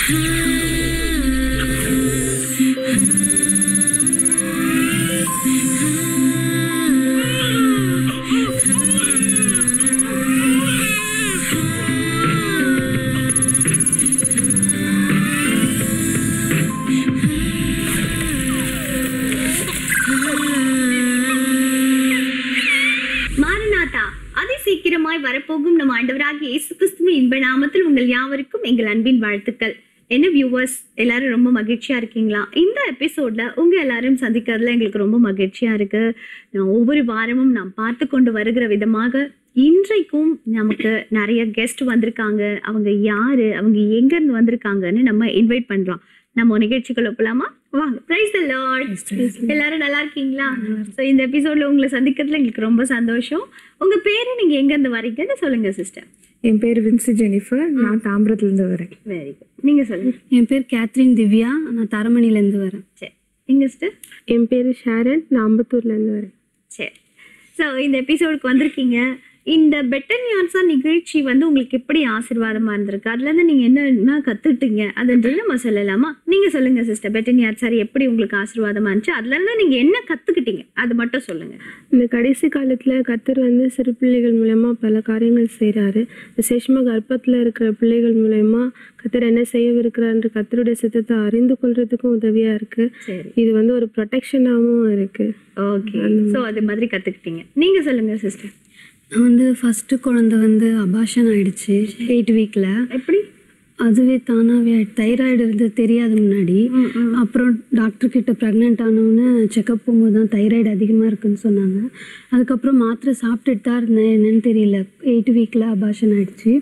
மாரநாதா அதி சீக்கிரமாய் வரப்போகும் நம் ஆண்டவராகிய இயேசு கிறிஸ்துவின் இன்ப நாமத்தில் உங்கள் யாவருக்கும் எங்கள் அன்பின் வாழ்த்துக்கள் என்ன வியூவர்ஸ் எல்லாரும் ரொம்ப மகிழ்ச்சியா இருக்கீங்களா இந்த எபிசோட்ல உங்க எல்லாரும் சந்திக்கிறதுல எங்களுக்கு ரொம்ப மகிழ்ச்சியா இருக்கு நான் ஒவ்வொரு வாரமும் நாம் பார்த்து கொண்டு வருகிற விதமாக இன்றைக்கும் நமக்கு நிறைய கெஸ்ட் வந்திருக்காங்க அவங்க யாரு அவங்க எங்க இருந்து வந்திருக்காங்கன்னு நம்ம இன்வைட் பண்றோம் நம்ம நிகழ்ச்சிக்குள்ள போலாமா வாங்க பிரைஸ் த லார்ட் எல்லாரும் நல்லா இருக்கீங்களா சோ இந்த எபிசோட்ல உங்களை சந்திக்கிறதுல எங்களுக்கு ரொம்ப சந்தோஷம் உங்க பேரு நீங்க எங்க இருந்து வரீங்கன்னு சொல்லுங்க சிஸ்டர் என் பேர் வின்சி ஜெனிஃபர் நான் தாம்பரத்துலேருந்து வரேன் வெரி குட் நீங்க சொல்லுங்க என் பேர் கேத்ரின் திவ்யா நான் தரமணிலேருந்து வரேன் சரி நீங்க சிஸ்டர் என் பேர் ஷாரன் நான் அம்பத்தூர்லேருந்து வரேன் சரி ஸோ இந்த எபிசோடுக்கு வந்திருக்கீங்க இந்த பெட்டர் நியான்ஸா நிகழ்ச்சி வந்து உங்களுக்கு எப்படி ஆசீர்வாதமா இருந்திருக்கு அதுல இருந்து நீங்க என்ன என்ன கத்துட்டீங்க அதுன்றது நம்ம சொல்லலாமா நீங்க சொல்லுங்க சிஸ்டர் பெட்டர் நியான் சார் எப்படி உங்களுக்கு ஆசீர்வாதமா இருந்துச்சு அதுல இருந்து நீங்க என்ன கத்துக்கிட்டீங்க அது மட்டும் சொல்லுங்க இந்த கடைசி காலத்தில் கத்தர் வந்து சிறு பிள்ளைகள் மூலயமா பல காரியங்கள் செய்கிறாரு விசேஷமாக கர்ப்பத்தில் இருக்கிற பிள்ளைகள் மூலயமா கத்தர் என்ன செய்யவிருக்கிறான்ற கத்தருடைய சித்தத்தை அறிந்து கொள்றதுக்கும் உதவியாக இருக்குது சரி இது வந்து ஒரு ப்ரொடெக்ஷனாகவும் இருக்குது ஓகே ஸோ அது மாதிரி கத்துக்கிட்டீங்க நீங்க சொல்லுங்க சிஸ்டர் நான் வந்து ஃபஸ்ட்டு குழந்தை வந்து அபாஷன் ஆயிடுச்சு எயிட் வீக்கில் எப்படி அதுவே தானாகவே தைராய்டு இருந்து தெரியாது முன்னாடி அப்புறம் டாக்டர் கிட்ட ப்ரெக்னென்ட் ஆனவுடனே செக்கப் போகும்போது தான் தைராய்டு அதிகமாக இருக்குன்னு சொன்னாங்க அதுக்கப்புறம் மாத்திரை சாப்பிட்டுட்டு தான் இருந்தேன் என்னன்னு தெரியல எயிட் வீக்கில் அபாஷன் ஆயிடுச்சு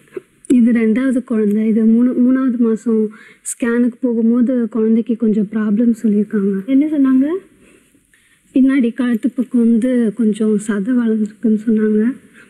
இது ரெண்டாவது குழந்தை இது மூணு மூணாவது மாதம் ஸ்கேனுக்கு போகும்போது குழந்தைக்கு கொஞ்சம் ப்ராப்ளம் சொல்லியிருக்காங்க என்ன சொன்னாங்க பின்னாடி கழுத்து பக்கம் வந்து கொஞ்சம் சதை வளர்ந்துருக்குன்னு சொன்னாங்க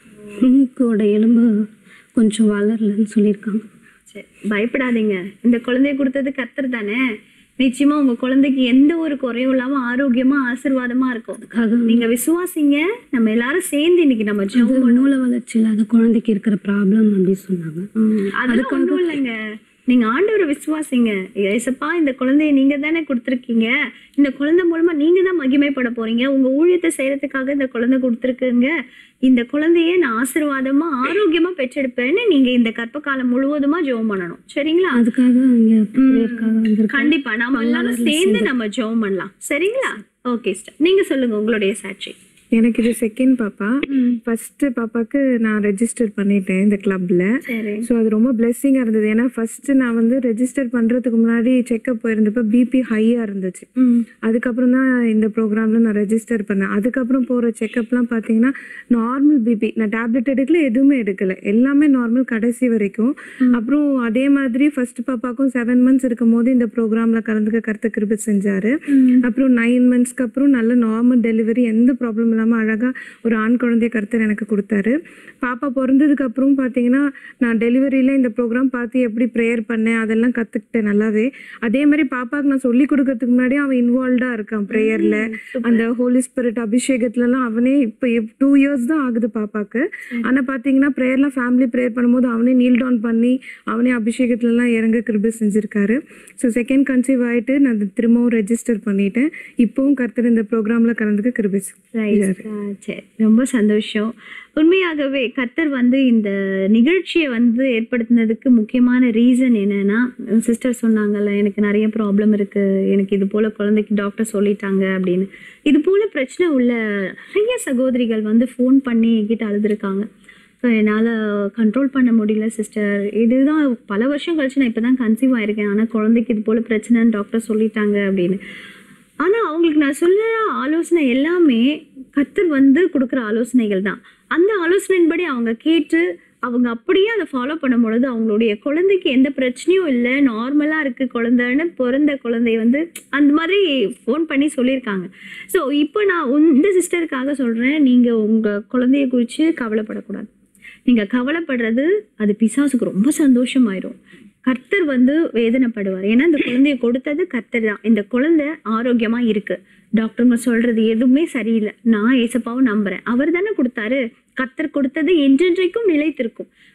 மூக்கோட எலும்பு கொஞ்சம் வளரலன்னு சொல்லியிருக்காங்க சரி பயப்படாதீங்க இந்த குழந்தைய கொடுத்தது கத்தர் தானே நிச்சயமா உங்க குழந்தைக்கு எந்த ஒரு குறையும் இல்லாம ஆரோக்கியமா ஆசீர்வாதமா இருக்கும் அதுக்காக நீங்க விசுவாசிங்க நம்ம எல்லாரும் சேர்ந்து இன்னைக்கு நம்ம ஜெபம் அது மூல வளர்ச்சி இல்லாத குழந்தைக்கு இருக்கிற ப்ராப்ளம் அப்படி சொன்னாங்க அதெல்லாம் ஒண்ணும் இல்லைங்க நீங்க ஆண்டவரை விசுவாசிங்க ஏசப்பா இந்த குழந்தைய நீங்க தானே கொடுத்துருக்கீங்க இந்த குழந்தை மூலமா நீங்க தான் மகிமைப்பட போறீங்க உங்க ஊழியத்தை செய்யறதுக்காக இந்த குழந்தை கொடுத்துருக்குங்க இந்த குழந்தைய நான் ஆசீர்வாதமா ஆரோக்கியமா பெற்றெடுப்பேன்னு நீங்க இந்த கற்ப காலம் முழுவதுமா ஜெபம் பண்ணணும் சரிங்களா அதுக்காக இங்கே ப்ரேயருக்காக வந்திருக்கேன் கண்டிப்பா நாம எல்லாரும் சேர்ந்து நம்ம ஜெபம் பண்ணலாம் சரிங்களா ஓகே ஸ்டார் நீங்க சொல்லுங்க உங்களுடைய சாட்சி எனக்கு இது செகண்ட் பாப்பா ஃபர்ஸ்ட் பாப்பாக்கு நான் ரெஜிஸ்டர் பண்ணிட்டேன் இந்த கிளப்ல சரி ஸோ அது ரொம்ப பிளெஸ்ஸிங்காக இருந்தது ஏன்னா ஃபர்ஸ்ட் நான் வந்து ரெஜிஸ்டர் பண்ணுறதுக்கு முன்னாடி செக்அப் போயிருந்தப்ப பிபி ஹையாக இருந்துச்சு அதுக்கப்புறம் தான் இந்த ப்ரோக்ராமில் நான் ரெஜிஸ்டர் பண்ணேன் அதுக்கப்புறம் போகிற செக்கப்லாம் பார்த்தீங்கன்னா நார்மல் பிபி நான் டேப்லெட் எடுக்கல எதுவுமே எடுக்கல எல்லாமே நார்மல் கடைசி வரைக்கும் அப்புறம் அதே மாதிரி ஃபர்ஸ்ட் பாப்பாக்கும் செவன் மந்த்ஸ் இருக்கும் போது இந்த ப்ரோக்ராமில் கலந்துக்க கருத்து கிருப செஞ்சாரு அப்புறம் நைன் மந்த்ஸ்க்கு அப்புறம் நல்ல நார்மல் டெலிவரி எந்த ப்ராப்ளம் இல்லாமல் அழகாக ஒரு ஆண் குழந்தைய கருத்தர் எனக்கு கொடுத்தாரு பாப்பா பிறந்ததுக்கு அப்புறம் பார்த்தீங்கன்னா நான் டெலிவரியில் இந்த ப்ரோக்ராம் பார்த்து எப்படி ப்ரேயர் பண்ணேன் அதெல்லாம் கற்றுக்கிட்டேன் நல்லாவே அதே மாதிரி பாப்பாவுக்கு நான் சொல்லி கொடுக்கறதுக்கு முன்னாடி அவன் இன்வால்வ்டாக இருக்கான் ப்ரேயரில் அந்த ஹோலி ஸ்பிரிட் அபிஷேகத்துலலாம் அவனே இப்போ டூ இயர்ஸ் தான் ஆகுது பாப்பாக்கு ஆனால் பார்த்தீங்கன்னா ப்ரேயர்லாம் ஃபேமிலி ப்ரேயர் பண்ணும்போது அவனே நீல் டவுன் பண்ணி அவனே அபிஷேகத்துலலாம் இறங்க கிருப செஞ்சுருக்காரு ஸோ செகண்ட் கன்சீவ் ஆகிட்டு நான் அது திரும்பவும் ரெஜிஸ்டர் பண்ணிட்டேன் இப்போவும் கர்த்தர் இந்த ப்ரோக்ராமில் கலந்துக்க கிருப ரைட் சரி ரொம்ப சந்தோஷம் உண்மையாகவே கத்தர் வந்து இந்த நிகழ்ச்சியை வந்து ஏற்படுத்தினதுக்கு முக்கியமான ரீசன் என்னன்னா சிஸ்டர் சொன்னாங்கல்ல எனக்கு நிறைய ப்ராப்ளம் இருக்கு எனக்கு இது போல குழந்தைக்கு டாக்டர் சொல்லிட்டாங்க அப்படின்னு இது போல பிரச்சனை உள்ள நிறைய சகோதரிகள் வந்து ஃபோன் பண்ணி என்கிட்ட அழுதுருக்காங்க ஸோ என்னால் கண்ட்ரோல் பண்ண முடியல சிஸ்டர் இதுதான் பல வருஷம் கழிச்சு நான் இப்போ தான் கன்சீவ் ஆயிருக்கேன் ஆனால் குழந்தைக்கு இது போல் பிரச்சனைன்னு டாக்டர் சொல்லிட்டாங்க அப்படின்னு ஆனால் அவங்களுக்கு நான் சொல்ல ஆலோசனை எல்லாமே கத்தர் வந்து கொடுக்குற ஆலோசனைகள் தான் அந்த ஆலோசனையின்படி அவங்க கேட்டு அவங்க அப்படியே அதை ஃபாலோ பண்ணும் பொழுது அவங்களுடைய குழந்தைக்கு எந்த பிரச்சனையும் இல்லை நார்மலாக இருக்கு குழந்தைன்னு பிறந்த குழந்தை வந்து அந்த மாதிரி ஃபோன் பண்ணி சொல்லியிருக்காங்க ஸோ இப்போ நான் இந்த சிஸ்டருக்காக சொல்கிறேன் நீங்கள் உங்கள் குழந்தைய குறித்து கவலைப்படக்கூடாது நீங்கள் கவலைப்படுறது அது பிசாசுக்கு ரொம்ப சந்தோஷமாயிரும் கர்த்தர் வந்து வேதனைப்படுவார் ஏன்னா இந்த குழந்தைய கொடுத்தது கர்த்தர் தான் இந்த குழந்தை ஆரோக்கியமா இருக்கு டாக்டருங்க சொல்றது எதுவுமே சரியில்லை நான் ஏசப்பாவும் நம்புறேன் அவர் தானே கொடுத்தாரு கர்த்தர் கொடுத்தது என்றென்றைக்கும் நிலைத்திருக்கும்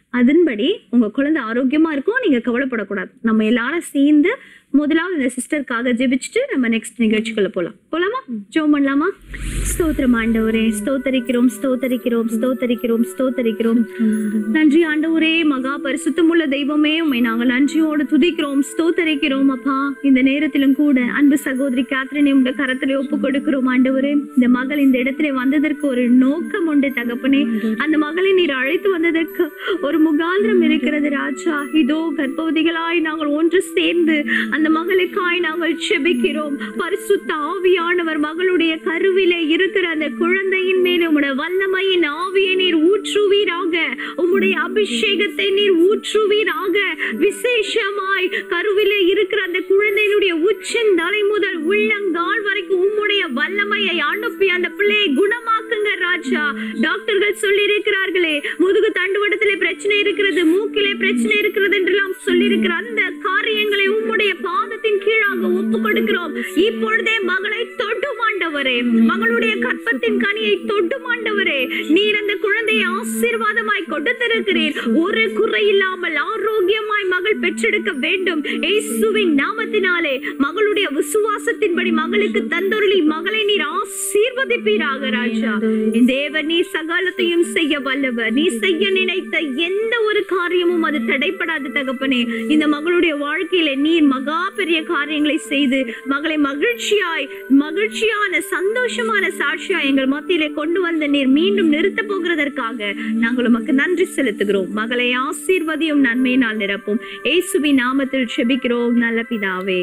அதன்படி உங்க குழந்தை ஆரோக்கியமா இருக்கும் நீங்க கவலைப்படக்கூடாது நம்ம எல்லாரும் சேர்ந்து முதலாவது இந்த சிஸ்டருக்காக ஜெபிச்சுட்டு நம்ம நெக்ஸ்ட் நிகழ்ச்சிக்குள்ள போலாம் போலாமா ஜோம் பண்ணலாமா ஸ்தோத்திரம் ஆண்டவரே ஸ்தோத்தரிக்கிறோம் ஸ்தோத்தரிக்கிறோம் ஸ்தோத்தரிக்கிறோம் ஸ்தோத்தரிக்கிறோம் நன்றி ஆண்டவரே மகா பரிசுத்தமுள்ள தெய்வமே உண்மை நாங்கள் நன்றியோடு துதிக்கிறோம் ஸ்தோத்தரிக்கிறோம் அப்பா இந்த நேரத்திலும் கூட அன்பு சகோதரி கேத்ரினை உங்க கரத்திலே ஒப்பு கொடுக்கிறோம் ஆண்டவரே இந்த மகள் இந்த இடத்திலே வந்ததற்கு ஒரு நோக்கம் உண்டு தகப்பனே அந்த மகளை நீர் அழைத்து வந்ததற்கு ஒரு முகாந்திரம் இருக்கிறது ராஜா இதோ கர்ப்பவதிகளாய் நாங்கள் ஒன்று சேர்ந்து அந்த மகளுக்காய் நாங்கள் செபிக்கிறோம் பரிசுத்த ஆவியானவர் மகளுடைய கருவிலே இருக்கிற அந்த குழந்தையின் மேல் உம்முடைய வல்லமையின் ஆவியை நீர் ஊற்றுவீராக உம்முடைய அபிஷேகத்தை நீர் ஊற்றுவீராக விசேஷமாய் கருவிலே இருக்கிற அந்த குழந்தையினுடைய உச்சந்தலை முதல் உள்ளங்கால் வரைக்கும் உம்முடைய வல்லமையை அனுப்பி அந்த பிள்ளையை குணமாக்குங்க ராஜா டாக்டர்கள் சொல்லி இருக்கிறார்களே முதுகு தண்டுவடத்திலே பிரச்சனை இருக்கிறது மூக்கிலே பிரச்சனை இருக்கிறது என்றெல்லாம் சொல்லியிருக்கிற அந்த காரியங்களை உம்முடைய பாதத்தின் கீழாக ஒப்பு கொடுக்கிறோம் இப்பொழுதே மகளை தொட்டுமாண்டவரே மகளுடைய கற்பத்தின் கனியை தொட்டுமாண்டவரே நீர் அந்த குழந்தையை ஆசீர்வாதமாய் கொடுத்திருக்கிறீர் ஒரு குறை இல்லாமல் ஆரோக்கியமாய் மகள் பெற்றெடுக்க வேண்டும் இயேசுவின் நாமத்தினாலே மகளுடைய விசுவாசத்தின்படி மகளுக்கு தந்தொருளி மகளை நீர் ஆசீர்வதிப்பீராக ராஜா என் தேவன் நீ சகலத்தையும் செய்ய வல்லவர் நீ செய்ய நினைத்த எந்த ஒரு காரியமும் அது தடைப்படாத தகப்பனே இந்த மகளுடைய வாழ்க்கையில நீர் மகா பெரிய காரியங்களை செய்து மகளை மகிழ்ச்சியாய் மகிழ்ச்சியான சந்தோஷமான சாட்சியா எங்கள் மத்தியிலே கொண்டு வந்த நீர் மீண்டும் நிறுத்த போகிறதற்காக நாங்கள் உமக்கு நன்றி செலுத்துகிறோம் மகளை ஆசீர்வதியும் நன்மையினால் நிரப்பும் இயேசுவின் நாமத்தில் செபிக்கிறோம் நல்ல பிதாவே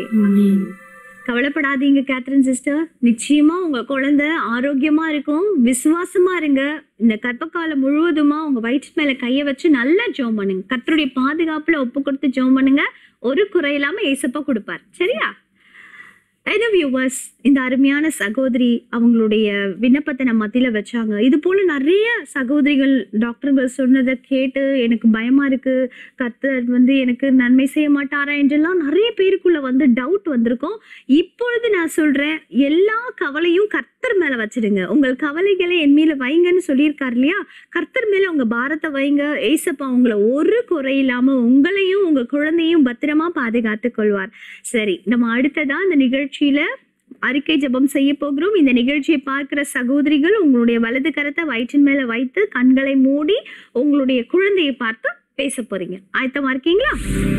கவலைப்படாதீங்க கேத்ரின் சிஸ்டர் நிச்சயமா உங்க குழந்தை ஆரோக்கியமா இருக்கும் விசுவாசமா இருங்க இந்த கர்ப்பகாலம் முழுவதுமா உங்க வயிற்று மேல கைய வச்சு நல்லா ஜோம் பண்ணுங்க கர்த்தருடைய பாதுகாப்புல ஒப்பு கொடுத்து ஜோம் பண்ணுங்க ஒரு குறை இல்லாம ஏசப்பா கொடுப்பார் சரியா என்ன வியூவர்ஸ் இந்த அருமையான சகோதரி அவங்களுடைய விண்ணப்பத்தை நம்ம மத்தியில வச்சாங்க இது போல நிறைய சகோதரிகள் டாக்டர்கள் சொன்னதை கேட்டு எனக்கு பயமா இருக்கு கர்த்தர் வந்து எனக்கு நன்மை செய்ய மாட்டாரா என்றெல்லாம் நிறைய பேருக்குள்ள வந்து டவுட் வந்திருக்கும் இப்பொழுது நான் சொல்றேன் எல்லா கவலையும் கர்த்தர் மேல வச்சிடுங்க உங்கள் கவலைகளை என் மேல வைங்கன்னு சொல்லியிருக்காரு இல்லையா கர்த்தர் மேல உங்க பாரத்தை வைங்க ஏசப்பா உங்களை ஒரு குறை இல்லாம உங்களையும் உங்க குழந்தையும் பத்திரமா பாதுகாத்து கொள்வார் சரி நம்ம அடுத்ததா இந்த நிகழ்ச்சியில அறிக்கை ஜெபம் செய்ய போகிறோம் இந்த நிகழ்ச்சியை பார்க்கிற சகோதரிகள் உங்களுடைய வலது கரத்தை வயிற்றின் மேல வைத்து கண்களை மூடி உங்களுடைய குழந்தையை பார்த்து பேச போறீங்க ஆயத்தமா இருக்கீங்களா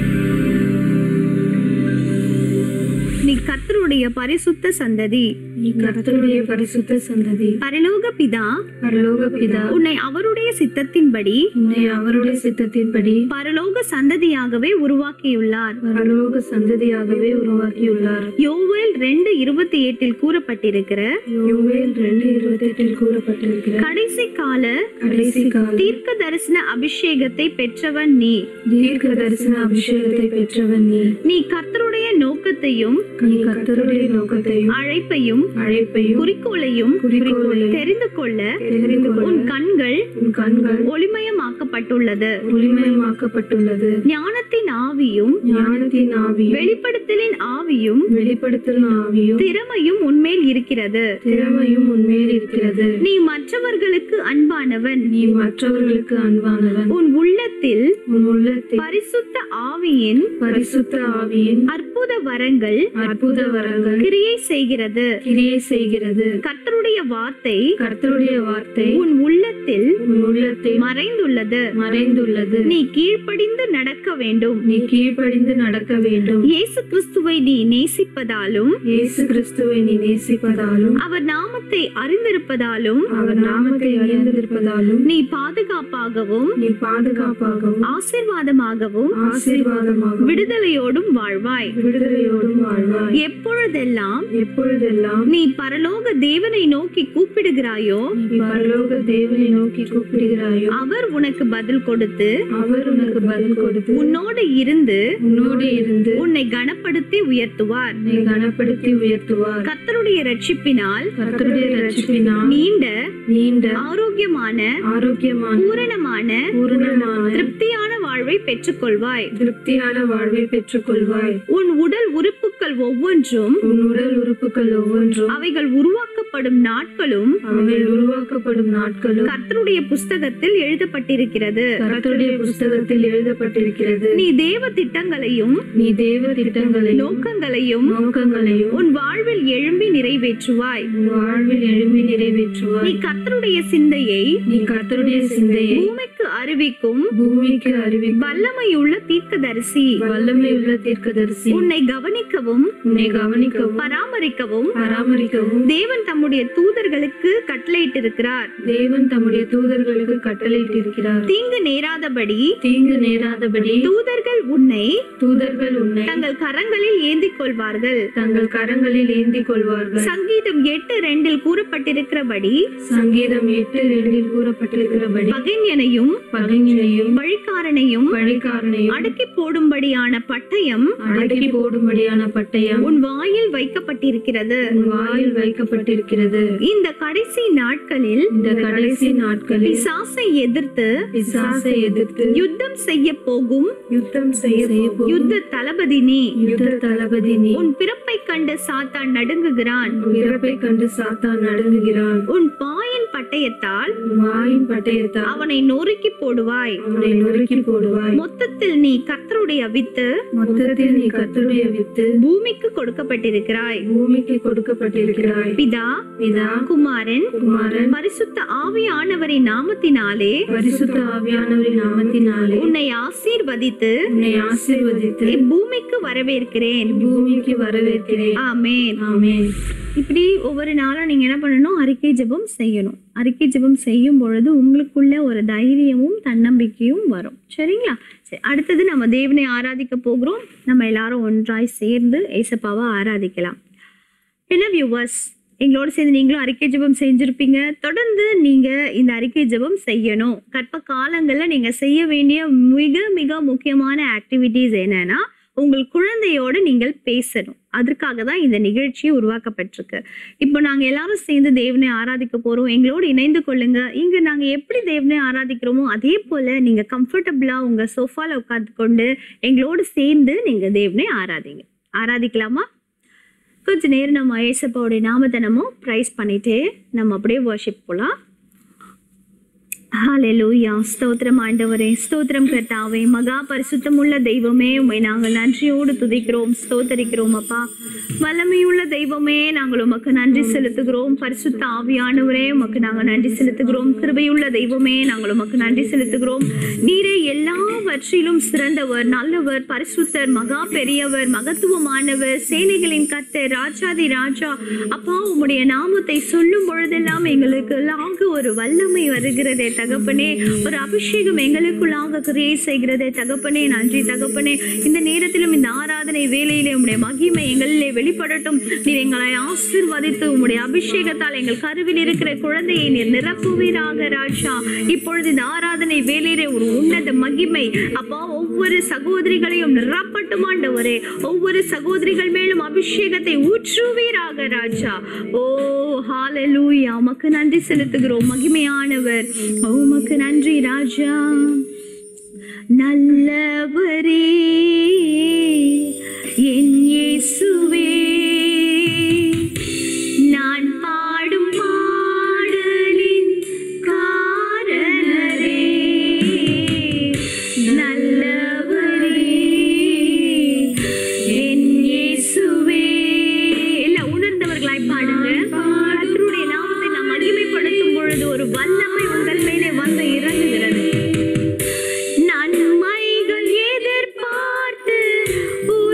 நீ கர்த்தருடைய பரிசுத்த சந்ததி நீ கர்த்தருடைய பரிசுத்த சந்ததி பரலோக பிதா பரலோக பிதா உன்னை அவருடைய சித்தத்தின்படி உன்னை அவருடைய சித்தத்தின்படி பரலோக சந்ததியாகவே உருவாக்கியுள்ளார் பரலோக சந்ததியாகவே உருவாக்கியுள்ளார் யோவேல் ரெண்டு இருபத்தி எட்டில் கூறப்பட்டிருக்கிற யோவேல் ரெண்டு இருபத்தி எட்டில் கூறப்பட்டிருக்கிற கடைசி கால கடைசி கால தீர்க்க தரிசன அபிஷேகத்தை பெற்றவன் நீ தீர்க்க தரிசன அபிஷேகத்தை பெற்றவன் நீ நீ கர்த்தருடைய நோக்கத்தையும் நீ கர்த்தருடைய நோக்கத்தையும் அழைப்பையும் அழைப்பையும் குறிக்கோளையும் குறிக்கோளையும் தெரிந்து கொள்ள தெரிந்து கொள்ள உன் கண்கள் உன் கண்கள் ஒளிமயமாக்கப்பட்டுள்ளது ஒளிமயமாக்கப்பட்டுள்ளது ஞானத்தின் ஆவியும் ஞானத்தின் ஆவியும் வெளிப்படுத்தலின் ஆவியும் வெளிப்படுத்தல் ஆவியும் திறமையும் உன்மேல் இருக்கிறது திறமையும் உன்மேல் இருக்கிறது நீ மற்றவர்களுக்கு அன்பானவன் நீ மற்றவர்களுக்கு அன்பானவன் உன் உள்ளத்தில் உன் உள்ளத்தில் பரிசுத்த ஆவியின் பரிசுத்த ஆவியின் அற்புத வரங்கள் அற்புத வரங்கள் கிரியை செய்கிறது கிரியை செய்கிறது கர்த்தருடைய வார்த்தை கர்த்தருடைய வார்த்தை உன் உள்ளத்தில் உன் உள்ளத்தில் மறைந்துள்ளது மறைந்துள்ளது நீ கீழ்ப்படிந்து நடக்க வேண்டும் நீ கீழ்ப்படிந்து நடக்க வேண்டும் இயேசு கிறிஸ்துவை நீ நேசிப்பதாலும் இயேசு கிறிஸ்துவை நீ நேசிப்பதாலும் அவர் நாமத்தை அறிந்திருப்பதாலும் அவர் நாமத்தை அறிந்திருப்பதாலும் நீ பாதுகாப்பாகவும் நீ பாதுகாப்பாகவும் ஆசீர்வாதமாகவும் ஆசீர்வாதமாகவும் விடுதலையோடும் வாழ்வாய் விடுதலையோடும் வாழ்வாய் எப்பொழுதெல்லாம் எப்பொழுதெல்லாம் நீ பரலோக தேவனை நோக்கி கூப்பிடுகிறாயோ நீ பரலோக தேவனை நோக்கி கூப்பிடுகிறாயோ அவர் உனக்கு பதில் கொடுத்து அவர் உனக்கு பதில் கொடுத்து உன்னோடு இருந்து உன்னோடு இருந்து உன்னை கனப்படுத்தி உயர்த்துவார் உன்னை கனப்படுத்தி உயர்த்துவார் கர்த்தருடைய ரட்சிப்பினால் கர்த்தருடைய ரட்சிப்பினால் நீண்ட நீண்ட ஆரோக்கியமான ஆரோக்கியமான பூரணமான பூரணமான திருப்தியான வாழ்வை பெற்றுக்கொள்வாய் திருப்தியான வாழ்வை பெற்றுக்கொள்வாய் உன் உடல் உறுப்புகள் ஒவ்வொன்றும் உன் உடல் உறுப்புகள் ஒவ்வொன்றும் அவைகள் உருவாக்கப்பட்ட உருவாக்கப்படும் நாட்களும் அவைகள் உருவாக்கப்படும் நாட்களும் கர்த்தருடைய புஸ்தகத்தில் எழுதப்பட்டிருக்கிறது கர்த்தருடைய புஸ்தகத்தில் எழுதப்பட்டிருக்கிறது நீ தேவ திட்டங்களையும் நீ தேவ திட்டங்களையும் நோக்கங்களையும் நோக்கங்களையும் உன் வாழ்வில் எழும்பி நிறைவேற்றுவாய் உன் வாழ்வில் எழுப்பி நிறைவேற்றுவாய் நீ கர்த்தருடைய சிந்தையை நீ கர்த்தருடைய சிந்தையை பூமிக்கு அறிவிக்கும் பூமிக்கு அறிவிக்கும் வல்லமையுள்ள தீர்க்கதரிசி வல்லமையுள்ள தீர்க்கதரிசி உன்னை கவனிக்கவும் உன்னை கவனிக்கவும் பராமரிக்கவும் பராமரிக்கவும் தேவன் தம்முடைய தூதர்களுக்கு கட்டளையிட்டிருக்கிறார் தேவன் தம்முடைய தூதர்களுக்கு கட்டளையிட்டிருக்கிறார் தீங்கு நேராதபடி தீங்கு நேராதபடி தூதர்கள் உன்னை தூதர்கள் உன்னை தங்கள் கரங்களில் ஏந்திக் கொள்வார்கள் தங்கள் கரங்களில் ஏந்திக் கொள்வார்கள் சங்கீதம் எட்டு ரெண்டில் கூறப்பட்டிருக்கிறபடி சங்கீதம் எட்டு ரெண்டில் கூறப்பட்டிருக்கிறபடி பகைஞனையும் பகைஞனையும் வழிக்காரனையும் வழிகாரனையும் அடக்கி போடும்படியான பட்டயம் அடக்கி போடும்படியான பட்டயம் உன் வாயில் வைக்கப்பட்டிருக்கிறது உன் வாயில் வைக்கப்பட்டிருக்கிறது இந்த கடைசி நாட்களில் இந்த கடைசி நாட்களில் பிசாசை எதிர்த்து பிசாசை எதிர்த்து யுத்தம் செய்ய போகும் யுத்தம் செய்ய போகும் யுத்த தளபதி நீ யுத்த தளபதி நீ உன் பிறப்பை கண்டு சாத்தான் நடுங்குகிறான் உன் பிறப்பை கண்டு சாத்தான் நடுங்குகிறான் உன் பாயின் பட்டயத்தால் உன் வாயின் பட்டயத்தால் அவனை நொறுக்கி போடுவாய் அவனை நொறுக்கி போடுவாய் மொத்தத்தில் நீ கர்த்தருடைய வித்து மொத்தத்தில் நீ கர்த்தருடைய வித்து பூமிக்கு கொடுக்கப்பட்டிருக்கிறாய் பூமிக்கு கொடுக்கப்பட்டிருக்கிறாய் பிதா பிதா குமாரன் குமாரன் பரிசுத்த ஆவியானவரின் நாமத்தினாலே பரிசுத்த ஆவியானவரின் நாமத்தினாலே உன்னை ஆசீர்வதித்து உன்னை ஆசீர்வதித்து பூமிக்கு வரவேற்கிறேன் பூமிக்கு வரவேற்கிறேன் ஆமென் ஆமென் இப்படி ஒவ்வொரு நாளும் நீங்க என்ன பண்ணணும் அறிக்கை ஜெபம் செய்யணும் அறிக்கை ஜெபம் செய்யும் பொழுது உங்களுக்குள்ள ஒரு தைரியமும் தன்னம்பிக்கையும் வரும் சரிங்களா சரி அடுத்தது நம்ம தேவனை ஆராதிக்க போகிறோம் நம்ம எல்லாரும் ஒன்றாய் சேர்ந்து ஏசப்பாவை ஆராதிக்கலாம் என்ன வியூவர்ஸ் எங்களோட சேர்ந்து நீங்களும் அறிக்கை ஜெபம் செஞ்சிருப்பீங்க தொடர்ந்து நீங்க இந்த அறிக்கை ஜெபம் செய்யணும் கற்ப காலங்கள்ல நீங்க செய்ய வேண்டிய மிக மிக முக்கியமான ஆக்டிவிட்டிஸ் என்னன்னா உங்கள் குழந்தையோடு நீங்கள் பேசணும் அதற்காக தான் இந்த நிகழ்ச்சி உருவாக்கப்பட்டிருக்கு இப்போ நாங்க எல்லாரும் சேர்ந்து தேவனை ஆராதிக்க போறோம் எங்களோடு இணைந்து கொள்ளுங்க இங்க நாங்க எப்படி தேவனை ஆராதிக்கிறோமோ அதே போல நீங்க கம்ஃபர்டபுளா உங்க சோஃபால உட்கார்ந்து கொண்டு எங்களோடு சேர்ந்து நீங்க தேவனை ஆராதிங்க ஆராதிக்கலாமா கொஞ்ச நேரம் நம்ம ஏசப்பாவுடைய நாமத்தை நம்ம ப்ரைஸ் பண்ணிட்டே நம்ம அப்படியே வர்ஷிப் போலாம் ஹalleluya ஸ்தோத்திரம் ஆண்டவரே ஸ்தோத்திரம் கர்த்தாவே மகா பரிசுத்தமுள்ள தெய்வமே உம்மை நாங்கள் நன்றியோடு துதிக்கிறோம் ஸ்தோத்தரிக்கிறோம் அப்பா வல்லமையுள்ள தெய்வமே நாங்கள் உமக்கு நன்றி செலுத்துகிறோம் பரிசுத்த ஆவியானவரே உமக்கு நாங்கள் நன்றி செலுத்துகிறோம் கிருபையுள்ள தெய்வமே நாங்கள் உமக்கு நன்றி செலுத்துகிறோம் நீரே எல்லாவற்றிலும் சிறந்தவர் நல்லவர் பரிசுத்தர் மகா பெரியவர் மகத்துவமானவர் சேனைகளின் கர்த்தர் ராஜாதி ராஜா அப்பா உம்முடைய நாமத்தை சொல்லும் பொழுதெல்லாம் எங்களுக்குள்ளாக ஒரு வல்லமை வருகிறதே தகப்பனே ஒரு அபிஷேகம் எங்களுக்குள்ளாக கிரியை செய்கிறதே தகப்பனே நன்றி தகப்பனே இந்த நேரத்திலும் இந்த ஆராதனை வேலையிலே உம்முடைய மகிமை எங்களிலே வெளிப்படட்டும் நீர் எங்களை ஆசீர்வதித்து உம்முடைய அபிஷேகத்தால் எங்கள் கருவில் இருக்கிற குழந்தையை நீர் நிரப்புவீராக ராஜா இப்பொழுது இந்த ஆராதனை வேலையிலே ஒரு உன்னத மகிமை அப்பா ஒவ்வொரு சகோதரிகளையும் நிரப்பட்டும் ஆண்டவரே ஒவ்வொரு சகோதரிகள் மேலும் அபிஷேகத்தை ஊற்றுவீராக ராஜா ஓ ஹalleluya உமக்கு நன்றி செலுத்துகிறோம் மகிமையானவர் ஓ, உமக்கு நன்றி ராஜா நல்லவரே என் இயேசுவே நான் பாடும் பாடலின் காரணரே நல்லவரே என் இயேசுவே எல்லாம் உணர்ந்தவர்களாய் பாடுங்க கர்த்தருடைய நாமத்தை நாம் மகிமைப்படுத்தும் பொழுது ஒரு வல்லமை உங்கள் மேலே வந்து இறங்குகிறது நன்மைகள் எதிர்பார்த்து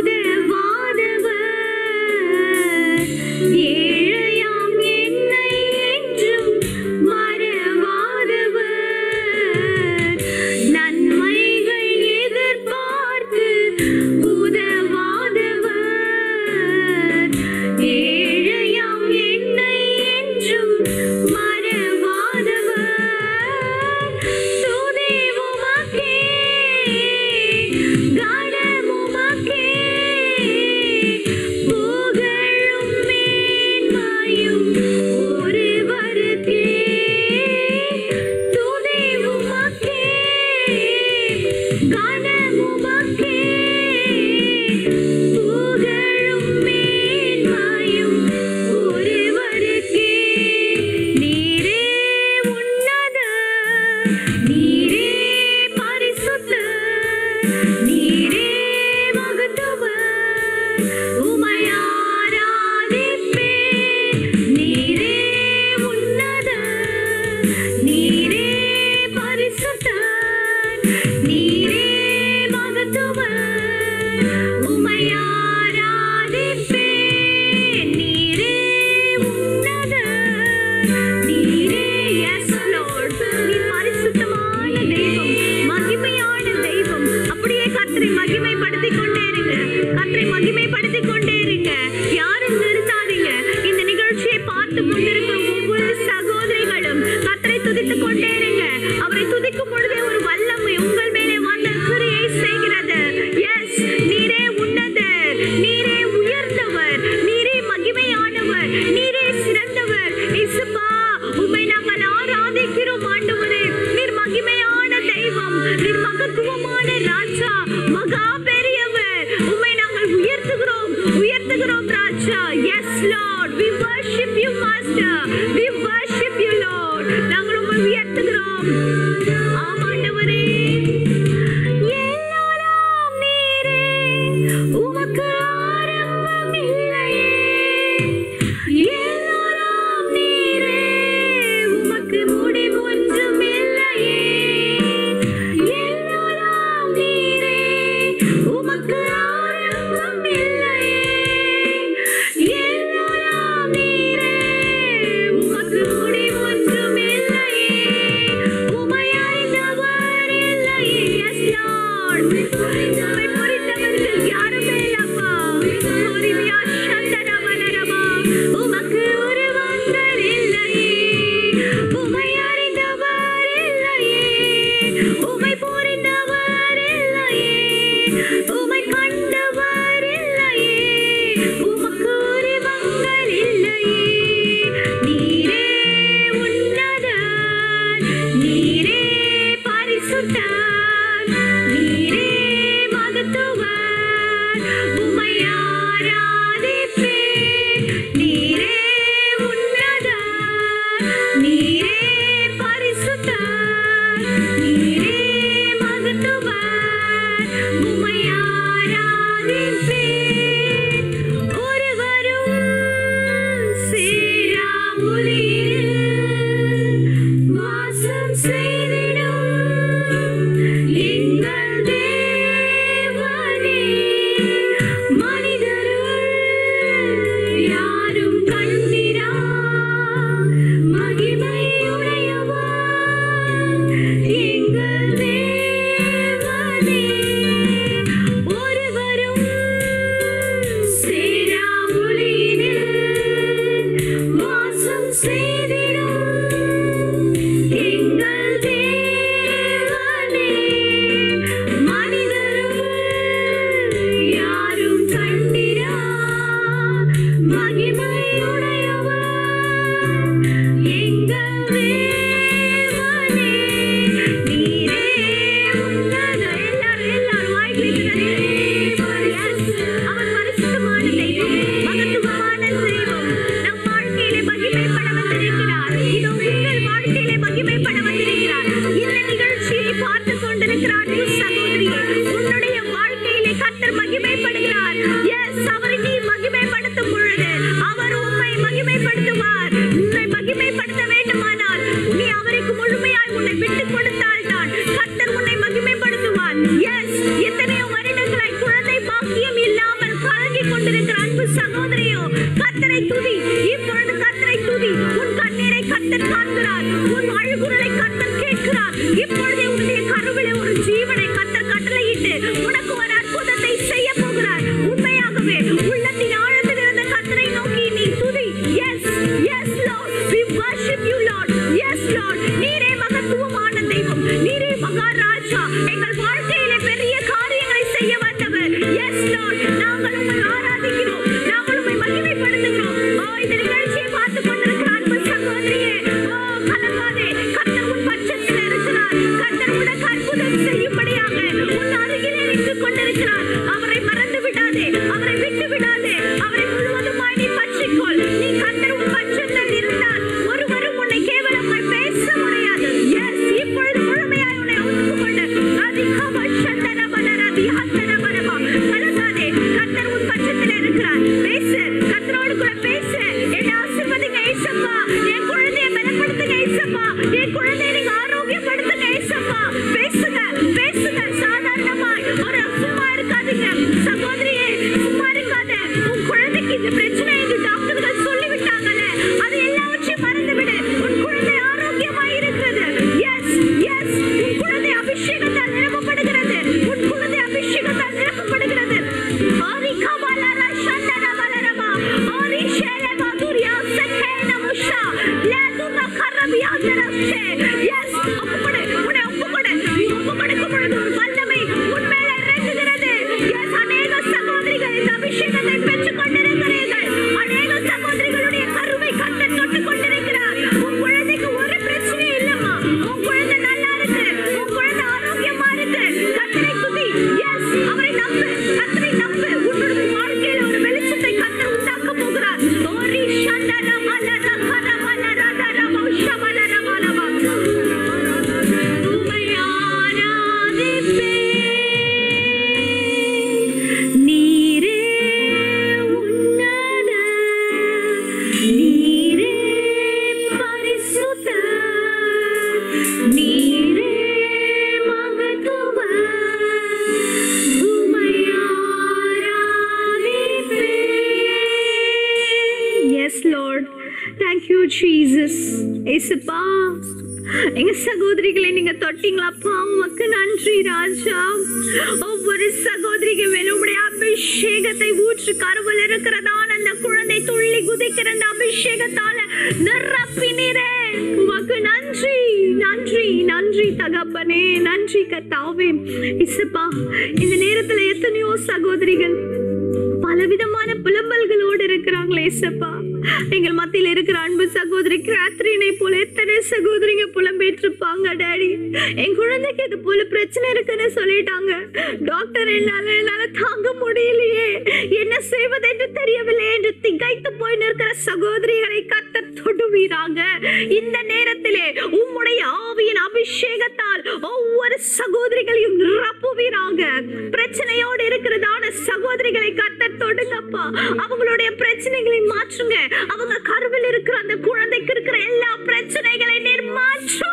நீரே உயர்ந்தவர் நீரே மகிமையானவர் நீரே சிறந்தவர் இயேசுப்பா உம்மை நாங்கள் ஆராதிக்கிறோம் ஆண்டவரே நீர் மகிமையான தெய்வம் நீர் மகத்துவமான ராஜா மகா பெரியவர் உம்மை நாங்கள் உயர்த்துகிறோம் உயர்த்துகிறோம் ராஜா yes Lord we worship you master we worship you lord நாங்கள் உம்மை உயர்த்துகிறோம் ஆமாண்டவரே எல்லோரும் நீரே உமக்கு ஆரம்பம் இல்லையே எல்லோரும் நீரே உமக்கு முடிவொன்றும் இல்லையே எல்லோரும் நீரே உமக்கு ஆரம்பம் இல்லையே எல்லோரும் நீரே உமக்கு முடிவொன்றும் இல்லையே உமை அறிந்தவர் இல்லையே எஸ் லார்ட் உம்மை புரிந்தவர்கள் யாருமே இல்லப்பா ஓரிமியா சந்தன மலரமா உமக்கு உருவங்கள் இல்லையே உமை அறிந்தவர் இல்லையே உமை புரிந்தவர் இல்லையே உமை கண்டவர் இல்லையே உமக்கு உருவங்கள் இல்லையே நீரே உன்னதர் நீரே பரிசுத்தர் நீரே மகத்துவர் உமை ஆராதிப்பேன் நீரே உன்னதர் நீரே பரிசுத்தர் நீரே மகத்துவர் உமை ஆராதிப்பேன் ஒருவரும் சேராமுலில் வாசம் செய்திடும் எங்கள் தேவனே மனிதருள் யாரும் கண்டிரா மகிமையுடையவர் எங்கள் தேவனே ஒருவரும் சேராமுலில் வாசம் செய்திடும் எங்கள் தேவனே மனிதரும் யாரும் கண்டிரா மகிமையுடையவர் எங்கள் தேவனே நீரே உன்னத எல்லாரும் எல்லாரும் வாய்ப்பிருக்கிறே அவர் பரிசுத்தமான தெய்வம் மகத்துவமான தெய்வம் நம் வாழ்க்கையிலே மகிமைப்பட வந்திருக்கிறார் இதோ உங்கள் வாழ்க்கையிலே மகிமைப்பட வந்திருக்கிறார் இந்த நிகழ்ச்சியை பார்த்து கொண்டிருக்கிறார் என் சகோதரியே உன்னுடைய வாழ்க்கையிலே கர்த்தர் மகிமைப்படுகிறார் எஸ் அவரை நீ மகிமைப்படுத்தும் பொழுது அவர் உம்மை மகிமைப்படுத்துவார் உன்னை மகிமைப்படுத்த வேண்டுமானால் நீ அவருக்கு முழுமையாய் உன்னை விட்டுக் கொடுத்தால் தான் கர்த்தர் உன்னை மகிமைப்படுத்துவார் எஸ் எத்தனையோ வருடங்களாய் குழந்தை பாக்கியம் இல்லாமல் கலங்கி கொண்டிருக்கிற அன்பு சகோதரியோ கர்த்தரை துதி இப்பொழுது கர்த்தரை துதி உன் கண்ணீரை கர்த்தர் காண்கிறார் உன் அழுகுரலை கர்த்தர் கேட்கிறார் இப்பொழுதே உன்னுடைய கருவிலே ஒரு ஜீவனை கர்த்தர் கட்டளையிட்டு உனக்கு ஒரு அற்புதத்தை செய்ய போகிறார் உண்மையாகவே உள்ளத்தின் ஆழத்தில் இருந்த கர்த்தரை நோக்கி நீ துதி yes yes Lord we worship you lord yes lord நீரே மகத்துவமான தெய்வம் நீரே மகாராஜா எங்கள் வாழ்க்கையிலே பெரிய காரியங்களை செய்ய வந்தவர் எஸ் லார்ட் நாங்கள் உம்மை ஆராதிக்கிறோம் நாங்கள் உம்மை மகிமைப்படுத்துகிறோம் ஓ இந்த நிகழ்ச்சியை பார்த்து கொண்டிருக்கிற அன்பு சகோதரியே ஓ கலங்காதே கர்த்தர் உன் பட்சத்தில் இருக்கிறார் கர்த்தர் உனக்கு அற்புதம் செய்யும்படியாக உன் அருகிலே நின்று கொண்டிருக்கிறார் அவரை மறந்து விடாதே அவரை விட்டு விடாதே அவரை முழுவதுமாய் நீ பற்றிக்கொள் நீ கர்த்தர் உன் பட்சத்தில் இருந்தால் ஒருவரும் உன்னை கேவலமாய் பேச முடியாது எஸ் இப்பொழுது முழுமையாய் உன்னை ஒத்துக்கொண்டு அதிகம சந்தன மலரதி ஹந்தன மரமா கலங்காதே கர்த்தர் உன் பட்சத்தில் இருக்கிறார் பேசு கர்த்தரோடு கூட பேசு என்னை ஆசீர்வதிங்க ஏசப்பா என் குழந்தையை பலப்படுத்துங்க ஏசப்பா என் குழந்தையை நீங்க ஆரோக்கியப்படுத்துங்க ஏசப்பா பேசுங்க பேசுங்க சாதாரணமாய் ஒரு சும்மா இருக்காதீங்க சகோதரியே சும்மா இருக்காத உன் தேங்க்யூ ஜீசஸ் ஏசப்பா எங்க சகோதரிகளை நீங்க தொட்டீங்களாப்பா உமக்கு நன்றி ராஜா ஒவ்வொரு சகோதரிக்கு மேலும் உம்முடைய அபிஷேகத்தை ஊற்று கருவில் இருக்கிறதான அந்த குழந்தை துள்ளி குதிக்கிற அந்த அபிஷேகத்தால நிரப்பினீரே உமக்கு நன்றி நன்றி நன்றி தகப்பனே நன்றி கத்தாவே இசப்பா இந்த நேரத்துல எத்தனையோ சகோதரிகள் பலவிதமான புலம்பல்களோடு இருக்கிறாங்களே இசப்பா எங்கள் மத்தியில் இருக்கிற அன்பு சகோதரி கேத்ரினை போல எத்தனை சகோதரிங்க புலம்பெற்றிருப்பாங்க டேடி என் குழந்தைக்கு இது போல பிரச்சனை இருக்குன்னு சொல்லிட்டாங்க டாக்டர் என்னால என்னால தாங்க முடியலையே என்ன செய்வதென்று தெரியவில்லை என்று திகைத்து போய் நிற்கிற சகோதரிகளை கத்த தொடுவீராங்க இந்த நேரத்திலே உம்முடைய ஆவியின் அபிஷேகத்தால் ஒவ்வொரு சகோதரிகளையும் நிரப்புவீராங்க பிரச்சனையோடு இருக்கிறதான சகோதரிகளை கத்த தொடுங்கப்பா அவங்களுடைய பிரச்சனைகளை மாற்றுங்க அவங்க கருவில் இருக்கிற அந்த குழந்தைக்கு இருக்கிற எல்லா பிரச்சனைகளை நீர் மாற்றும்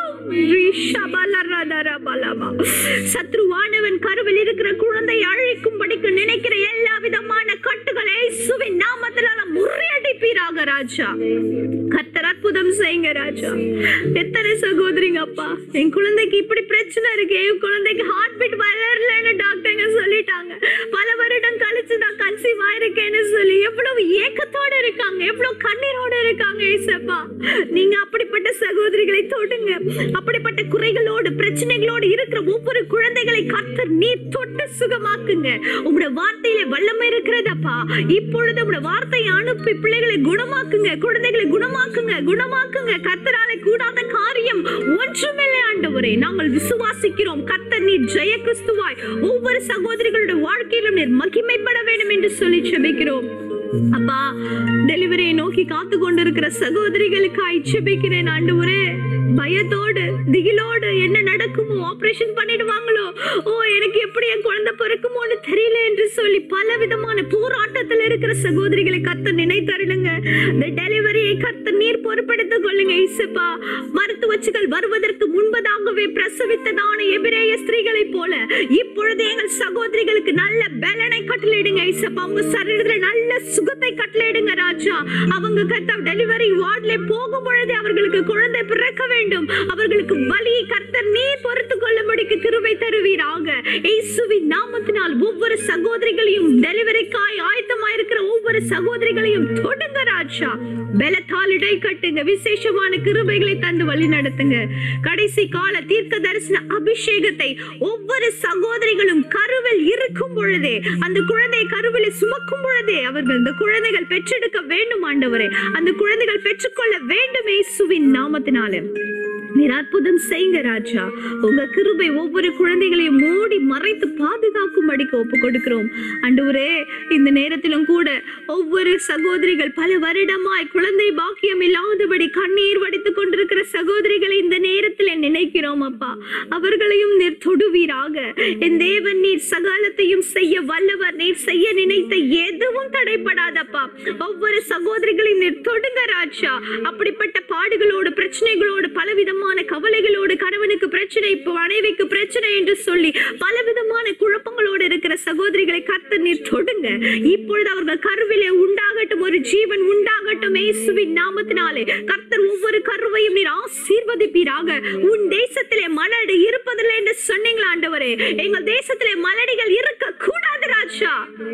ரிஷபலரதரபலமா. சத்ருவானவன் கருவில் இருக்கிற குழந்தை அழிக்கும்படிக்கு நினைக்கிற எல்லா விதமான கட்டுகளை இயேசுவின் நாமத்தினால முறியடிப்பீராக ராஜா கத்தர் அற்புதம் செய்யுங்க ராஜா எத்தனை சகோதரிங்க அப்பா என் குழந்தைக்கு இப்படி பிரச்சனை இருக்கு என் குழந்தைக்கு ஹார்ட் பீட் வளரலன்னு டாக்டருங்க சொல்லிட்டாங்க பல வருடம் கழிச்சு நான் கன்சீவ் ஆயிருக்கேன்னு சொல்லி எவ்வளவு ஏக்கத்தோட இருக்காங்க எவ்வளவு கண்ணீரோட இருக்காங்க ஏசப்பா நீங்க அப்படிப்பட்ட சகோதரிகளை தொடுங்க அப்படிப்பட்ட குறைகளோடு பிரச்சனைகளோடு இருக்கிற ஒவ்வொரு குழந்தைகளை கர்த்தர் நீர் தொட்டு சுகமாக்குங்க உங்களுடைய வார்த்தையில வல்லமை இருக்கிறதப்பா இப்பொழுது உங்களுடைய வார்த்தையை அனுப்பி பிள்ளைகளை குணமாக்குங்க குழந்தைகளை குணமாக்குங்க குணமாக்குங்க கர்த்தரால கூடாத காரியம் ஒன்றுமில்லை ஆண்டவரே நாங்கள் விசுவாசிக்கிறோம் கர்த்தர் நீர் ஜெய கிறிஸ்துவாய் ஒவ்வொரு சகோதரிகளுடைய வாழ்க்கையிலும் நீர் மகிமைப்பட வேண்டும் என்று சொல்லி செபிக்கிறோம் அப்பா டெலிவரியை நோக்கி காத்து கொண்டிருக்கிற சகோதரிகளுக்காய் செபிக்கிறேன் ஆண்டவரே பயத்தோடு திகிலோடு என்ன நடக்குமோ ஆபரேஷன் பண்ணிடுவாங்களோ ஓ எனக்கு எப்படி என் குழந்தை பிறக்குமோன்னு தெரியல என்று சொல்லி பல விதமான போராட்டத்தில் இருக்கிற சகோதரிகளை கத்த நினைத்தருளுங்க இந்த டெலிவரியை கத்த நீர் பொறுப்படுத்திக் கொள்ளுங்க இசப்பா மருத்துவச்சிகள் வருவதற்கு முன்பதாகவே பிரசவித்ததான எபிரேய ஸ்திரீகளை போல இப்பொழுது எங்கள் சகோதரிகளுக்கு நல்ல பலனை கட்டளையிடுங்க இசப்பா உங்க சரீரத்துல நல்ல சுகத்தை கட்டளையிடுங்க ராஜா அவங்க கத்த டெலிவரி வார்ட்ல போகும் பொழுது அவர்களுக்கு குழந்தை பிறக்க வேண்டும் அவர்களுக்கு வலியை கர்த்தர் நீ பொறுத்து கொள்ளும்படிக்கு கிருபை தருவீராக இயேசுவின் நாமத்தினால் ஒவ்வொரு சகோதரிகளையும் டெலிவரிக்காய் ஆயத்தமாயிருக்கிற ஒவ்வொரு சகோதரிகளையும் தொடுங்க ராஜா பலத்தால் இடை கட்டுங்க விசேஷமான கிருபைகளை தந்து வழி நடத்துங்க கடைசி கால தீர்க்க தரிசன அபிஷேகத்தை ஒவ்வொரு சகோதரிகளும் கருவில் இருக்கும் பொழுதே அந்த குழந்தை கருவிலை சுமக்கும் பொழுதே அவர்கள் இந்த குழந்தைகள் பெற்றெடுக்க வேண்டும் ஆண்டவரே அந்த குழந்தைகள் பெற்றுக்கொள்ள வேண்டும் இயேசுவின் நாமத்தினாலே நீர் அற்புதம் செய்யுங்க ராஜா உங்க கிருபை ஒவ்வொரு குழந்தைகளையும் மூடி மறைத்து பாதுகாக்கும்படிக்கு ஒப்பு கொடுக்கிறோம் ஆண்டவரே இந்த நேரத்திலும் கூட ஒவ்வொரு சகோதரிகள் பல வருடமாய் குழந்தை பாக்கியம் இல்லாதபடி கண்ணீர் வடித்துக் கொண்டிருக்கிற சகோதரிகளை இந்த நேரத்தில் நினைக்கிறோம் அப்பா அவர்களையும் நீர் தொடுவீராக என் தேவன் நீர் சகலத்தையும் செய்ய வல்லவர் நீர் செய்ய நினைத்த எதுவும் தடைப்படாதப்பா ஒவ்வொரு சகோதரிகளையும் நீர் தொடுங்க ராஜா அப்படிப்பட்ட பாடுகளோடு பிரச்சனைகளோடு பலவிதமான கவலைகளோடு கணவனுக்கு பிரச்சனை இப்போ மனைவிக்கு பிரச்சனை என்று சொல்லி பலவிதமான குழப்பங்களோடு இருக்கிற சகோதரிகளை கர்த்தர் நீர் தொடுங்க இப்பொழுது அவர்கள் கருவிலே உண்டாகட்டும் ஒரு ஜீவன் உண்டாகட்டும் இயேசுவின் நாமத்தினாலே கர்த்தர் ஒவ்வொரு கருவையும் நீர் ஆசீர்வதிப்பீராக உன் தேசத்திலே மலடு இருப்பதில்லை என்று சொன்னீங்களா ஆண்டவரே எங்கள் தேசத்திலே மலடிகள் இருக்க கூடாது ராஜா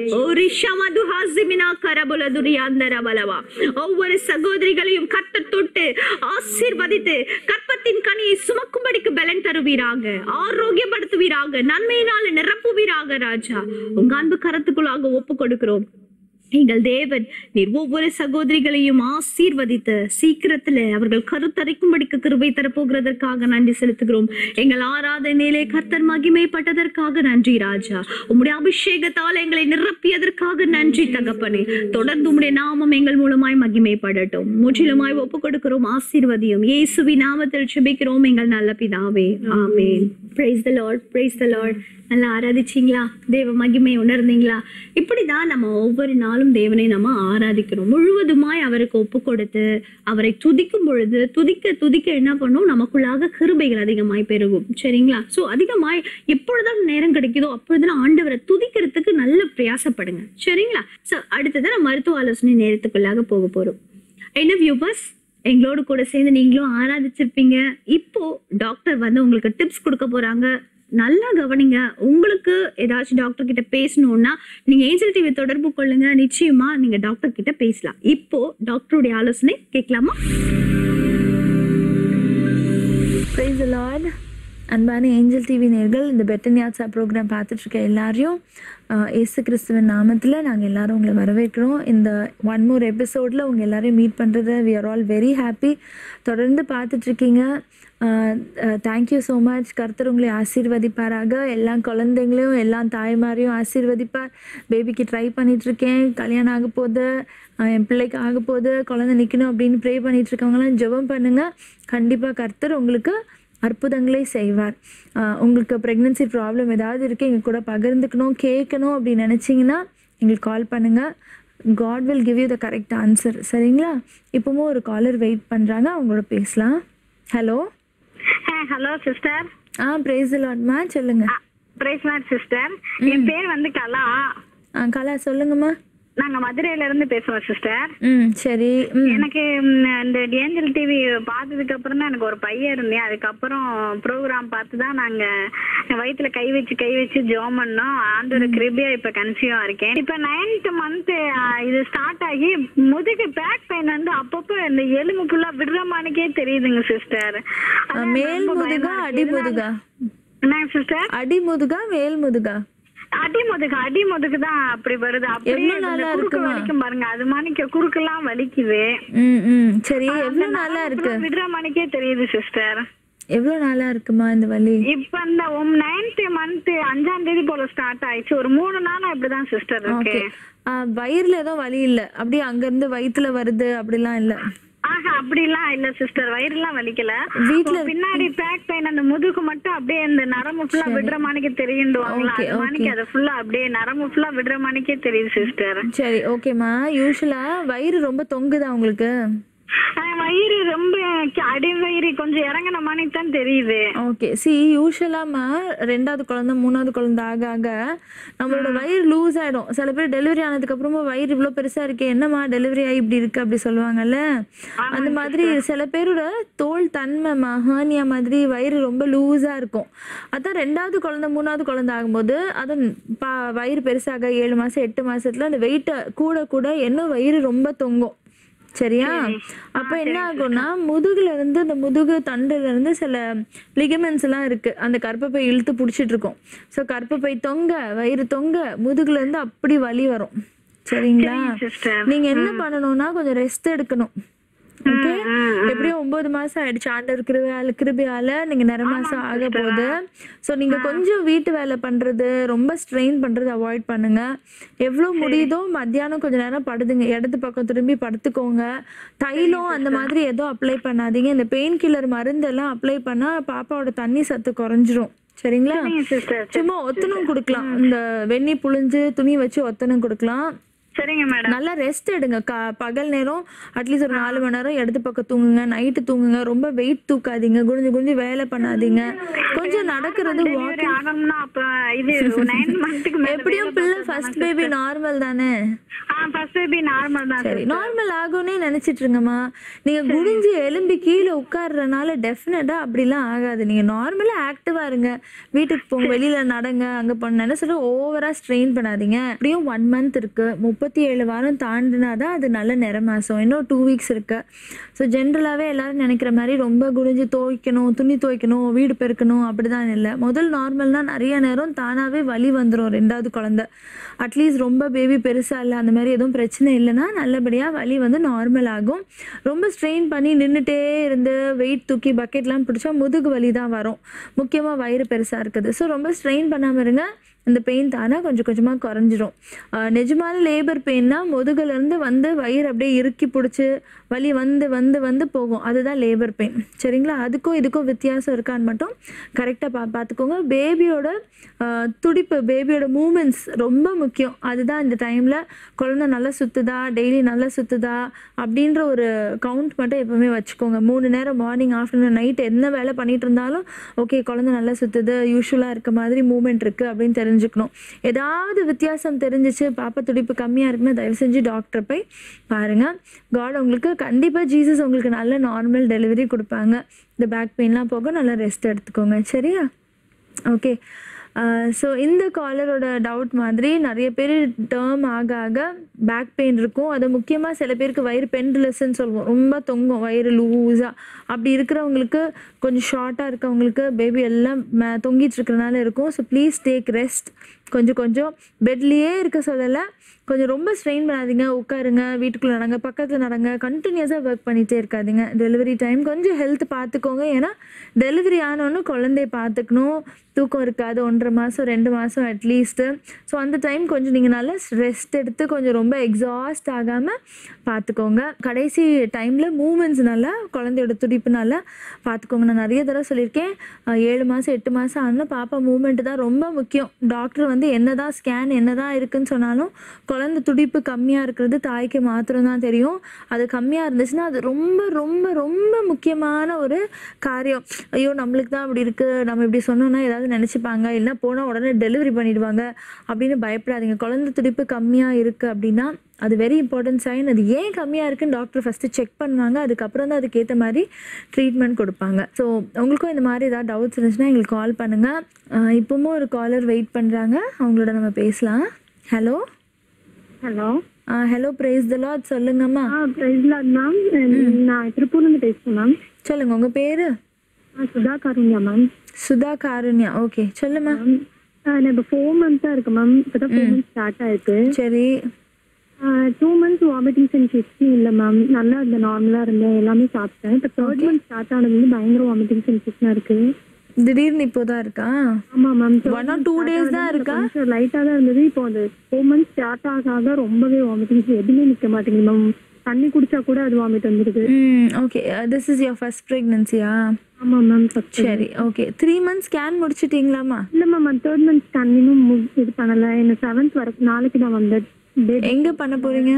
ஓரிஷமது ஹாசிமினா கரபுல துரியாந்தர பலவா ஒவ்வொரு சகோதரிகளையும் கர்த்தர் தொட்டு ஆசீர்வதித்து கற்பத்தின் கனியை சுமக்கும்படிக்கு பலன் தருவீராக ஆரோக்கியப்படுத்துவீராக நன்மையினால நிரப்புவீராக ராஜா உங்க அன்பு கரத்துக்குள்ளாக ஒப்பு கொடுக்கிறோம் எங்கள் தேவன் நீர் ஒவ்வொரு சகோதரிகளையும் ஆசீர்வதித்து சீக்கிரத்துல அவர்கள் கருத்தரைக்கும்படிக்கு கிருபை தரப்போகிறதற்காக நன்றி செலுத்துகிறோம் எங்கள் ஆராதனையிலே கர்த்தர் மகிமைப்பட்டதற்காக நன்றி ராஜா உம்முடைய அபிஷேகத்தால் எங்களை நிரப்பியதற்காக நன்றி தகப்பனே தொடர்ந்து உம்முடைய நாமம் எங்கள் மூலமாய் மகிமைப்படட்டும் முற்றிலுமாய் ஒப்பு கொடுக்கிறோம் ஆசீர்வதியும் இயேசுவி நாமத்தில் செபிக்கிறோம் எங்கள் நல்ல பிதாவே ஆமென் praise the Lord praise the Lord நல்லா ஆராதிச்சிங்களா தேவ மகிமை உணர்ந்தீங்களா இப்படிதான் நம்ம ஒவ்வொரு நாளும் தேவனை நம்ம ஆராதிக்கிறோம் முழுவதுமாய் அவருக்கு ஒப்பு கொடுத்து அவரை துதிக்கும் பொழுது துதிக்க துதிக்க என்ன பண்ணும் நமக்குள்ளாக கிருபைகள் அதிகமாய் பெருகும் சரிங்களா சோ அதிகமாய் எப்பொழுதும் நேரம் கிடைக்குதோ அப்பொழுதுலாம் ஆண்டவரை துதிக்கிறதுக்கு நல்ல பிரயாசப்படுங்க சரிங்களா சோ அடுத்தது நம்ம மருத்துவ ஆலோசனை நேரத்துக்குள்ளாக போக போறோம் என்ன வியூவர்ஸ் எங்களோடு கூட சேர்ந்து நீங்களும் ஆராதிச்சிருப்பீங்க இப்போ டாக்டர் வந்து உங்களுக்கு டிப்ஸ் கொடுக்க போறாங்க நல்லா கவனிங்க உங்களுக்கு ஏதாச்சும் டாக்டர் கிட்ட பேசணும்னா நீங்க ஏஞ்சல் டிவி தொடர்பு கொள்ளுங்க நிச்சயமா நீங்க டாக்டர் கிட்ட பேசலாம் இப்போ டாக்டருடைய ஆலோசனை கேட்கலாமா ப்ரைஸ் லார்ட் அன்பான ஏஞ்சல் டிவி நேர்கள் இந்த பெட்டன்யாட்சா ப்ரோக்ராம் பார்த்துட்ருக்க எல்லாரையும் ஆஹ், இயேசு கிறிஸ்துவின் நாமத்தில் நாங்கள் எல்லாரும் உங்களை வரவேற்கிறோம் இந்த ஒன் மோர் எபிசோடில் உங்கள் எல்லாரையும் மீட் பண்ணுறது we are all very happy தொடர்ந்து பார்த்துட்ருக்கீங்க தேங்க்யூ ஸோ மச் கர்த்தர் உங்களை ஆசீர்வதிப்பாராக எல்லா குழந்தைங்களையும் எல்லா தாய்மாரையும் ஆசீர்வதிப்பார் பேபிக்கு ட்ரை பண்ணிகிட்ருக்கேன் கல்யாணம் ஆக போகுது ஆஹ், என் பிள்ளைக்கு ஆக போகுது குழந்தை நிற்கணும் அப்படின்னு ப்ரே பண்ணிகிட்ருக்கவங்களாம் ஜெபம் பண்ணுங்கள் கண்டிப்பாக கர்த்தர் உங்களுக்கு அற்புதங்களை செய்வார் ஆஹ் உங்களுக்கு ப்ரெக்னென்சி ப்ராப்ளம் ஏதாவது இருக்குது எங்கள் கூட பகிர்ந்துக்கணும் கேட்கணும் அப்படின்னு நினச்சிங்கன்னா எங்களுக்கு கால் பண்ணுங்கள் God will give you the correct answer சரிங்களா இப்போவும் ஒரு காலர் வெயிட் பண்ணுறாங்க அவங்களோட பேசலாம் ஹலோ ஹலோ சிஸ்டர் ஆ ப்ரைஸ் லாட்மா சொல்லுங்கள் பிரைஸ்லாட் சிஸ்டர் என் பேர் வந்து கலா ஆ கலா சொல்லுங்கம்மா நாங்க மதுரையில இருந்து பேசுவோம் சிஸ்டர் ம் சரி ம் எனக்கு ம், இந்த ஏஞ்சல் டிவி பார்த்ததுக்கு அப்புறம் தான் எனக்கு ஒரு பையன் இருந்தேன் அதுக்கப்புறம் ப்ரோக்ராம் பார்த்து தான் நாங்க வயித்துல கை வச்சு கை வச்சு ஜோம் பண்ணோம் ஆண்டோட கிருபியா இப்ப கன்சியூவா இருக்கேன் இப்ப நைன்த் மந்த் இது ஸ்டார்ட் ஆகி முதுகு பேக் பெயின் வந்து அப்பப்போ இந்த எலும்பு ஃபுல்லா விடுற மாணிக்கே தெரியுதுங்க சிஸ்டர் ஆ, மேல் முதுகா அடி முதுகா என்ன சிஸ்டர் அடி முதுகா மேல் முதுகா அடி முதுகு அடி முதுகு தான் அப்படி வருது அப்படியே எவ்வளவு இந்த நாளா குறுக்கு இருக்குமா? வலிக்கும் பாருங்க அது மாணிக்க குறுக்கெல்லாம் வலிக்குது ம் ம் சரி அந்த எவ்வளோ நாளாக நரம்பு இருக்கு full-ஆ விடுற மாணிக்கே தெரியுது சிஸ்டர் எவ்வளோ நாளாக இருக்குமா இந்த வலி இப்ப இந்த நைன்த் மந்த் அஞ்சாம் தேதி போல ஸ்டார்ட் ஆயிடுச்சு ஒரு மூணு நாளா இப்படிதான் சிஸ்டர் ஓகே இருக்கு வயிறுல ஏதோ வலி இல்ல அப்படியே அங்க இருந்து வயித்துல வருது அப்படிலாம் இல்ல ஆஹா அப்படிலாம் இல்ல சிஸ்டர் வயிறுலாம் வலிக்கல வீட்ல உங்க பின்னாடி பேக் பெயின் அந்த முதுகு மட்டும் அப்படியே இந்த நரம்பு ஃபுல்லா விடுற மாணிக்கு தெரியுண்டுவாங்களா Okay, அது மாணிக்கு okay. அது ஃபுல்லா அப்படியே நரம்பு ஃபுல்லா விடுற மாணிக்கே தெரியுது சிஸ்டர் சரி ஓகேம்மா யூஸ்வலா வயிறு ரொம்ப தொங்குதா உங்களுக்கு ஆஹ் வயிறு ரொம்ப அடி வயிறு கொஞ்சம் இறங்கின மாதிரி தான் தெரியுது ஓகே சி யூஸ்வலாமா ரெண்டாவது குழந்தை மூணாவது குழந்தை ஆக ஆக நம்மளோட வயிறு லூஸ் ஆயிடும் சில பேர் டெலிவரி ஆனதுக்கு அப்புறமா வயிறு இவ்வளோ பெருசா இருக்கே என்னம்மா டெலிவரி ஆகி இப்படி இருக்கு அப்படி சொல்லுவாங்கல்ல அந்த மாதிரி சில பேரோட தோல் தன்மைமா ஹேர்னியா மாதிரி வயிறு ரொம்ப லூஸா இருக்கும் அதான் ரெண்டாவது குழந்தை மூணாவது குழந்தை ஆகும்போது அதுவும் பா வயிறு பெருசாக ஏழு மாசம் எட்டு மாசத்துல அந்த வெயிட்டை கூட கூட இன்னும் வயிறு ரொம்ப தொங்கும் சரியா அப்ப என்ன ஆகும்னா முதுகுல இருந்து அந்த முதுகு தண்டுல இருந்து சில லிகமெண்ட்ஸ் எல்லாம் இருக்கு அந்த கர்ப்பப்பை இழுத்து புடிச்சிட்டு இருக்கும் ஸோ கர்ப்பப்பை தொங்க வயிறு தொங்க முதுகுல இருந்து அப்படி வலி வரும் சரிங்களா sister. நீங்க என்ன பண்ணணும்னா கொஞ்சம் ரெஸ்ட் எடுக்கணும் ஓகே எப்படியும் ஒன்பது மாசம் ஆயிடுச்சு ஆண்டவர் கிருபையால கிருபையால நீங்க நிற மாசம் ஆக போகுது ஸோ நீங்க கொஞ்சம் வீட்டு வேலை பண்றது ரொம்ப ஸ்ட்ரெயின் பண்றது அவாய்ட் பண்ணுங்க எவ்வளவு முடியுதோ மத்தியானம் கொஞ்ச நேரம் படுதுங்க இடது பக்கம் திரும்பி படுத்துக்கோங்க தைலம் அந்த மாதிரி எதுவும் அப்ளை பண்ணாதீங்க இந்த பெயின் கில்லர் மருந்து எல்லாம் அப்ளை பண்ணா பாப்பாவோட தண்ணி சத்து குறைஞ்சிரும் சரிங்களா சிஸ்டர் சும்மா ஒத்தனம் கொடுக்கலாம் இந்த வெந்நி புழிஞ்சு துணி வச்சு ஒத்தனம் கொடுக்கலாம் சரிங்க மேடம் நல்லா ரெஸ்ட் எடுங்க கா பகல் நேரம் அட்லீஸ்ட் ஒரு நாலு மணி நேரம் இடது பக்கம் தூங்குங்க நைட்டு தூங்குங்க ரொம்ப வெயிட் தூக்காதீங்க குனிஞ்சு குனிஞ்சு வேலை பண்ணாதீங்க கொஞ்சம் நடக்கிறது டெலிவரி வாக்கிங் ஆகணும்னா அப்ப இது நைன் மந்த்துக்கு மேல எப்படியும் பிள்ளை ஃபர்ஸ்ட் பேபி நார்மல் தானே ஃபர்ஸ்ட் பேபி நார்மல் தான் சரி நார்மல் ஆகும்னே நினைச்சிட்டு இருங்கம்மா நீங்க குனிஞ்சு எலும்பி கீழே உட்கார்றதுனால டெஃபினட்டா அப்படிலாம் ஆகாது நீங்க நார்மலா ஆக்டிவா இருங்க வீட்டுக்கு போங்க வெளியில நடங்க அங்க பண்ண என்ன சொல்ல ஓவரா ஸ்ட்ரெயின் பண்ணாதீங்க அப்படியும் ஒன் மந்த் இருக்கு முப்பத்தி ஏழு வாரம் தாண்டினாதான் அது நல்ல நிற மாசம் இன்னும் டூ வீக்ஸ் இருக்கு ஸோ ஜென்ரலாகவே எல்லாரும் நினைக்கிற மாதிரி ரொம்ப குனிஞ்சு துவைக்கணும் துணி துவைக்கணும் வீடு பெருக்கணும் அப்படிதான் இல்லை முதல் நார்மல்னா நிறைய நேரம் தானாகவே வலி வந்துடும் ரெண்டாவது குழந்தை அட்லீஸ்ட் ரொம்ப பேபி பெருசா இல்லை அந்த மாதிரி எதுவும் பிரச்சனை இல்லைன்னா நல்லபடியாக வலி வந்து நார்மல் ஆகும் ரொம்ப ஸ்ட்ரெயின் பண்ணி நின்றுட்டே இருந்து வெயிட் தூக்கி பக்கெட்லாம் பிடிச்சா முதுகு வலி தான் வரும் முக்கியமாக வயிறு பெருசாக இருக்குது ஸோ ரொம்ப ஸ்ட்ரெயின் பண்ணாமல் இருங்க இந்த பெயின் தானே கொஞ்சம் கொஞ்சமாக குறைஞ்சிரும் ஆஹ் நிஜமான லேபர் பெயின்னா முதுகுலேருந்து வந்து வயிறு அப்படியே இறுக்கி பிடிச்சி வலி வந்து வந்து வந்து போகும் அதுதான் லேபர் பெயின் சரிங்களா அதுக்கும் இதுக்கும் வித்தியாசம் இருக்கான்னு மட்டும் கரெக்டாக பா பார்த்துக்கோங்க பேபியோட துடிப்பு பேபியோட மூமெண்ட்ஸ் ரொம்ப முக்கியம் அதுதான் இந்த டைமில் குழந்தை நல்லா சுற்றுதா டெய்லி நல்லா சுற்றுதா அப்படின்ற ஒரு கவுண்ட் மட்டும் எப்பவுமே வச்சுக்கோங்க மூணு நேரம் மார்னிங் ஆஃப்டர்நூன் நைட் என்ன வேலை பண்ணிட்டு இருந்தாலும் ஓகே குழந்தை நல்லா சுற்றுது யூஸ்வலாக இருக்க மாதிரி மூமெண்ட் இருக்குது அப்படின்னு தெரிஞ்சு தெரிஞ்சுக்கணும் ஏதாவது வித்தியாசம் தெரிஞ்சிச்சு பாப்பா துடிப்பு கம்மியாக இருக்குன்னா தயவு செஞ்சு டாக்டரை போய் பாருங்கள் காட் உங்களுக்கு கண்டிப்பாக ஜீசஸ் உங்களுக்கு நல்ல நார்மல் டெலிவரி கொடுப்பாங்க இந்த பேக் பெயின்லாம் போக நல்லா ரெஸ்ட் எடுத்துக்கோங்க சரியா ஓகே ஸோ இந்த காலரோட டவுட் மாதிரி நிறைய பேர் டேர்ம் ஆக ஆக பேக் பெயின் இருக்கும் அது முக்கியமாக சில பேருக்கு வயிறு பெண்டுலஸ்ன்னு சொல்லுவோம் ரொம்ப தொங்கும் வயிறு லூஸாக அப்படி இருக்கிறவங்களுக்கு கொஞ்சம் ஷார்ட்டாக இருக்கவங்களுக்கு பேபி எல்லாம் ம- தொங்கிட்டு இருக்கிறனால இருக்கும் ஸோ ப்ளீஸ் டேக் ரெஸ்ட் கொஞ்சம் கொஞ்சம் பெட்லேயே இருக்க சொல்லலை கொஞ்சம் ரொம்ப ஸ்ட்ரெயின் பண்ணாதீங்க உட்காருங்க வீட்டுக்குள்ளே நடங்க பக்கத்தில் நடங்க கண்டினியூஸாக ஒர்க் பண்ணிகிட்டே இருக்காதீங்க டெலிவரி டைம் கொஞ்சம் ஹெல்த் பார்த்துக்கோங்க ஏன்னா டெலிவரி ஆனோன்னு குழந்தைய பார்த்துக்கணும் தூக்கம் இருக்காது ஒன்றரை மாதம் ரெண்டு மாதம் அட்லீஸ்ட்டு ஸோ அந்த டைம் கொஞ்சம் நீங்கள் நல்லா ரெஸ்ட் எடுத்து கொஞ்சம் ரொம்ப எக்ஸாஸ்ட் ஆகாமல் பார்த்துக்கோங்க கடைசி டைமில் மூமெண்ட்ஸ் நல்லா குழந்தையோட துடிப்பு நல்லா பார்த்துக்கோங்க நான் நிறைய தடவை சொல்லியிருக்கேன் அஹ் ஏழு மாதம் எட்டு மாதம் ஆனால் பாப்பா மூமெண்ட் தான் ரொம்ப முக்கியம் டாக்டர் வந்து என்னதான் ஸ்கேன் என்னதான் இருக்குன்னு சொன்னாலும் குழந்தை துடிப்பு கம்மியாக இருக்கிறது தாய்க்கு மாத்திரம் தான் தெரியும் அது கம்மியாக இருந்துச்சுன்னா அது ரொம்ப ரொம்ப ரொம்ப முக்கியமான ஒரு காரியம் ஐயோ நம்மளுக்கு தான் அப்படி இருக்குது நம்ம இப்படி சொன்னோம்னா ஏதாவது நினச்சிப்பாங்க இல்லைன்னா போனால் உடனே டெலிவரி பண்ணிடுவாங்க அப்படின்னு பயப்படாதீங்க குழந்தை துடிப்பு கம்மியாக இருக்குது அப்படின்னா அது வெரி இம்பார்ட்டன்ட் சைன் அது ஏன் கம்மியாக இருக்குன்னு டாக்டர் ஃபஸ்ட்டு செக் பண்ணுவாங்க அதுக்கப்புறம் தான் அதுக்கேற்ற மாதிரி ட்ரீட்மெண்ட் கொடுப்பாங்க ஸோ உங்களுக்கும் இந்த மாதிரி ஏதாவது டவுட்ஸ் இருந்துச்சுன்னா எங்களுக்கு கால் பண்ணுங்கள் இப்போவும் ஒரு காலர் வெயிட் பண்ணுறாங்க அவங்களோட நம்ம பேசலாம் hello hello hello praise the Lord சொல்லுங்கம்மா ஆ பிரைஸ்லாட் மேம் நான் திருப்பூர்லேருந்து பேசுகிறேன் மேம் சொல்லுங்க உங்க பேரு சுதா காருண்யா மேம் சுதா காருண்யா ஓகே சொல்லுமா நான் இப்போ ஃபோர் மந்த்ஸாக இருக்கு மேம் இப்போ தான் ஃபோர் மந்த்ஸ் ஸ்டார்ட் ஆயிருக்கு சரி டூ மந்த்ஸ் வாமிட்டிங் சென்சேஷன் இல்லை மேம் நல்லா இருந்த நார்மலாக இருந்தேன் எல்லாமே சாப்பிட்டேன் இப்போ தேர்ட் மந்த் ஸ்டார்ட் ஆனது வந்து பயங்கர வாமிட்டிங் சென்சேஷனாக இருக்கு திடீர்னு இப்போதான் இருக்கா ஆமாம் ma'am one or two days தான் இருக்கா கொஞ்சம் லைட்டாக தான் இருந்தது இப்போ அந்த ஃபோர் மந்த்ஸ் ஸ்டார்ட் ஆக ஆக ரொம்பவே வாமிட்டிங் எதுவுமே நிற்க மாட்டேங்குது மேம் தண்ணி குடிச்சா கூட அது வாமிட் வந்துடுது ம் okay this is your first ப்ரெக்னன்சியா ஆமாம் மேம் ஃபஸ்ட் சரி ஓகே த்ரீ மந்த்ஸ் ஸ்கேன் முடிச்சிட்டீங்களாம்மா இல்லை மேம் அந்த தேர்ட் மந்த் ஸ்கேன் இன்னும் மு- இது பண்ணலை என்ன செவன்த் வர நாளைக்கு தான் வந்தேன் டேட் எங்க பண்ண போறீங்க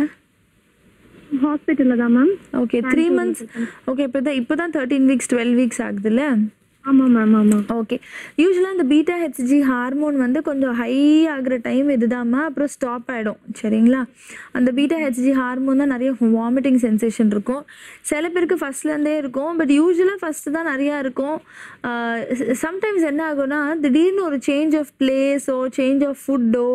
ஹாஸ்பிட்டலில் தான் ma'am okay three months okay இப்போ தான் இப்போ தான் தேர்ட்டீன் வீக்ஸ் டுவெல் வீக்ஸ் ஆகுதுல்ல ஆமாம் மேம் ஆமாம் ஓகே யூஸ்வலாக இந்த பீட்டா ஹெச்ஜி ஹார்மோன் வந்து கொஞ்சம் ஹை ஆகுற டைம் இதுதாம்மா அப்புறம் ஸ்டாப் ஆகிடும் சரிங்களா அந்த பீட்டா ஹெச்ஜி ஹார்மோன் தான் நிறைய வாமிட்டிங் சென்சேஷன் இருக்கும் சில பேருக்கு ஃபஸ்ட்லேருந்தே இருக்கும் பட் யூஸ்வலாக ஃபஸ்ட்டு தான் நிறையா இருக்கும் சம்டைம்ஸ் என்ன ஆகும்னா திடீர்னு ஒரு சேஞ்ச் ஆஃப் பிளேஸோ சேஞ்ச் ஆஃப் ஃபுட்டோ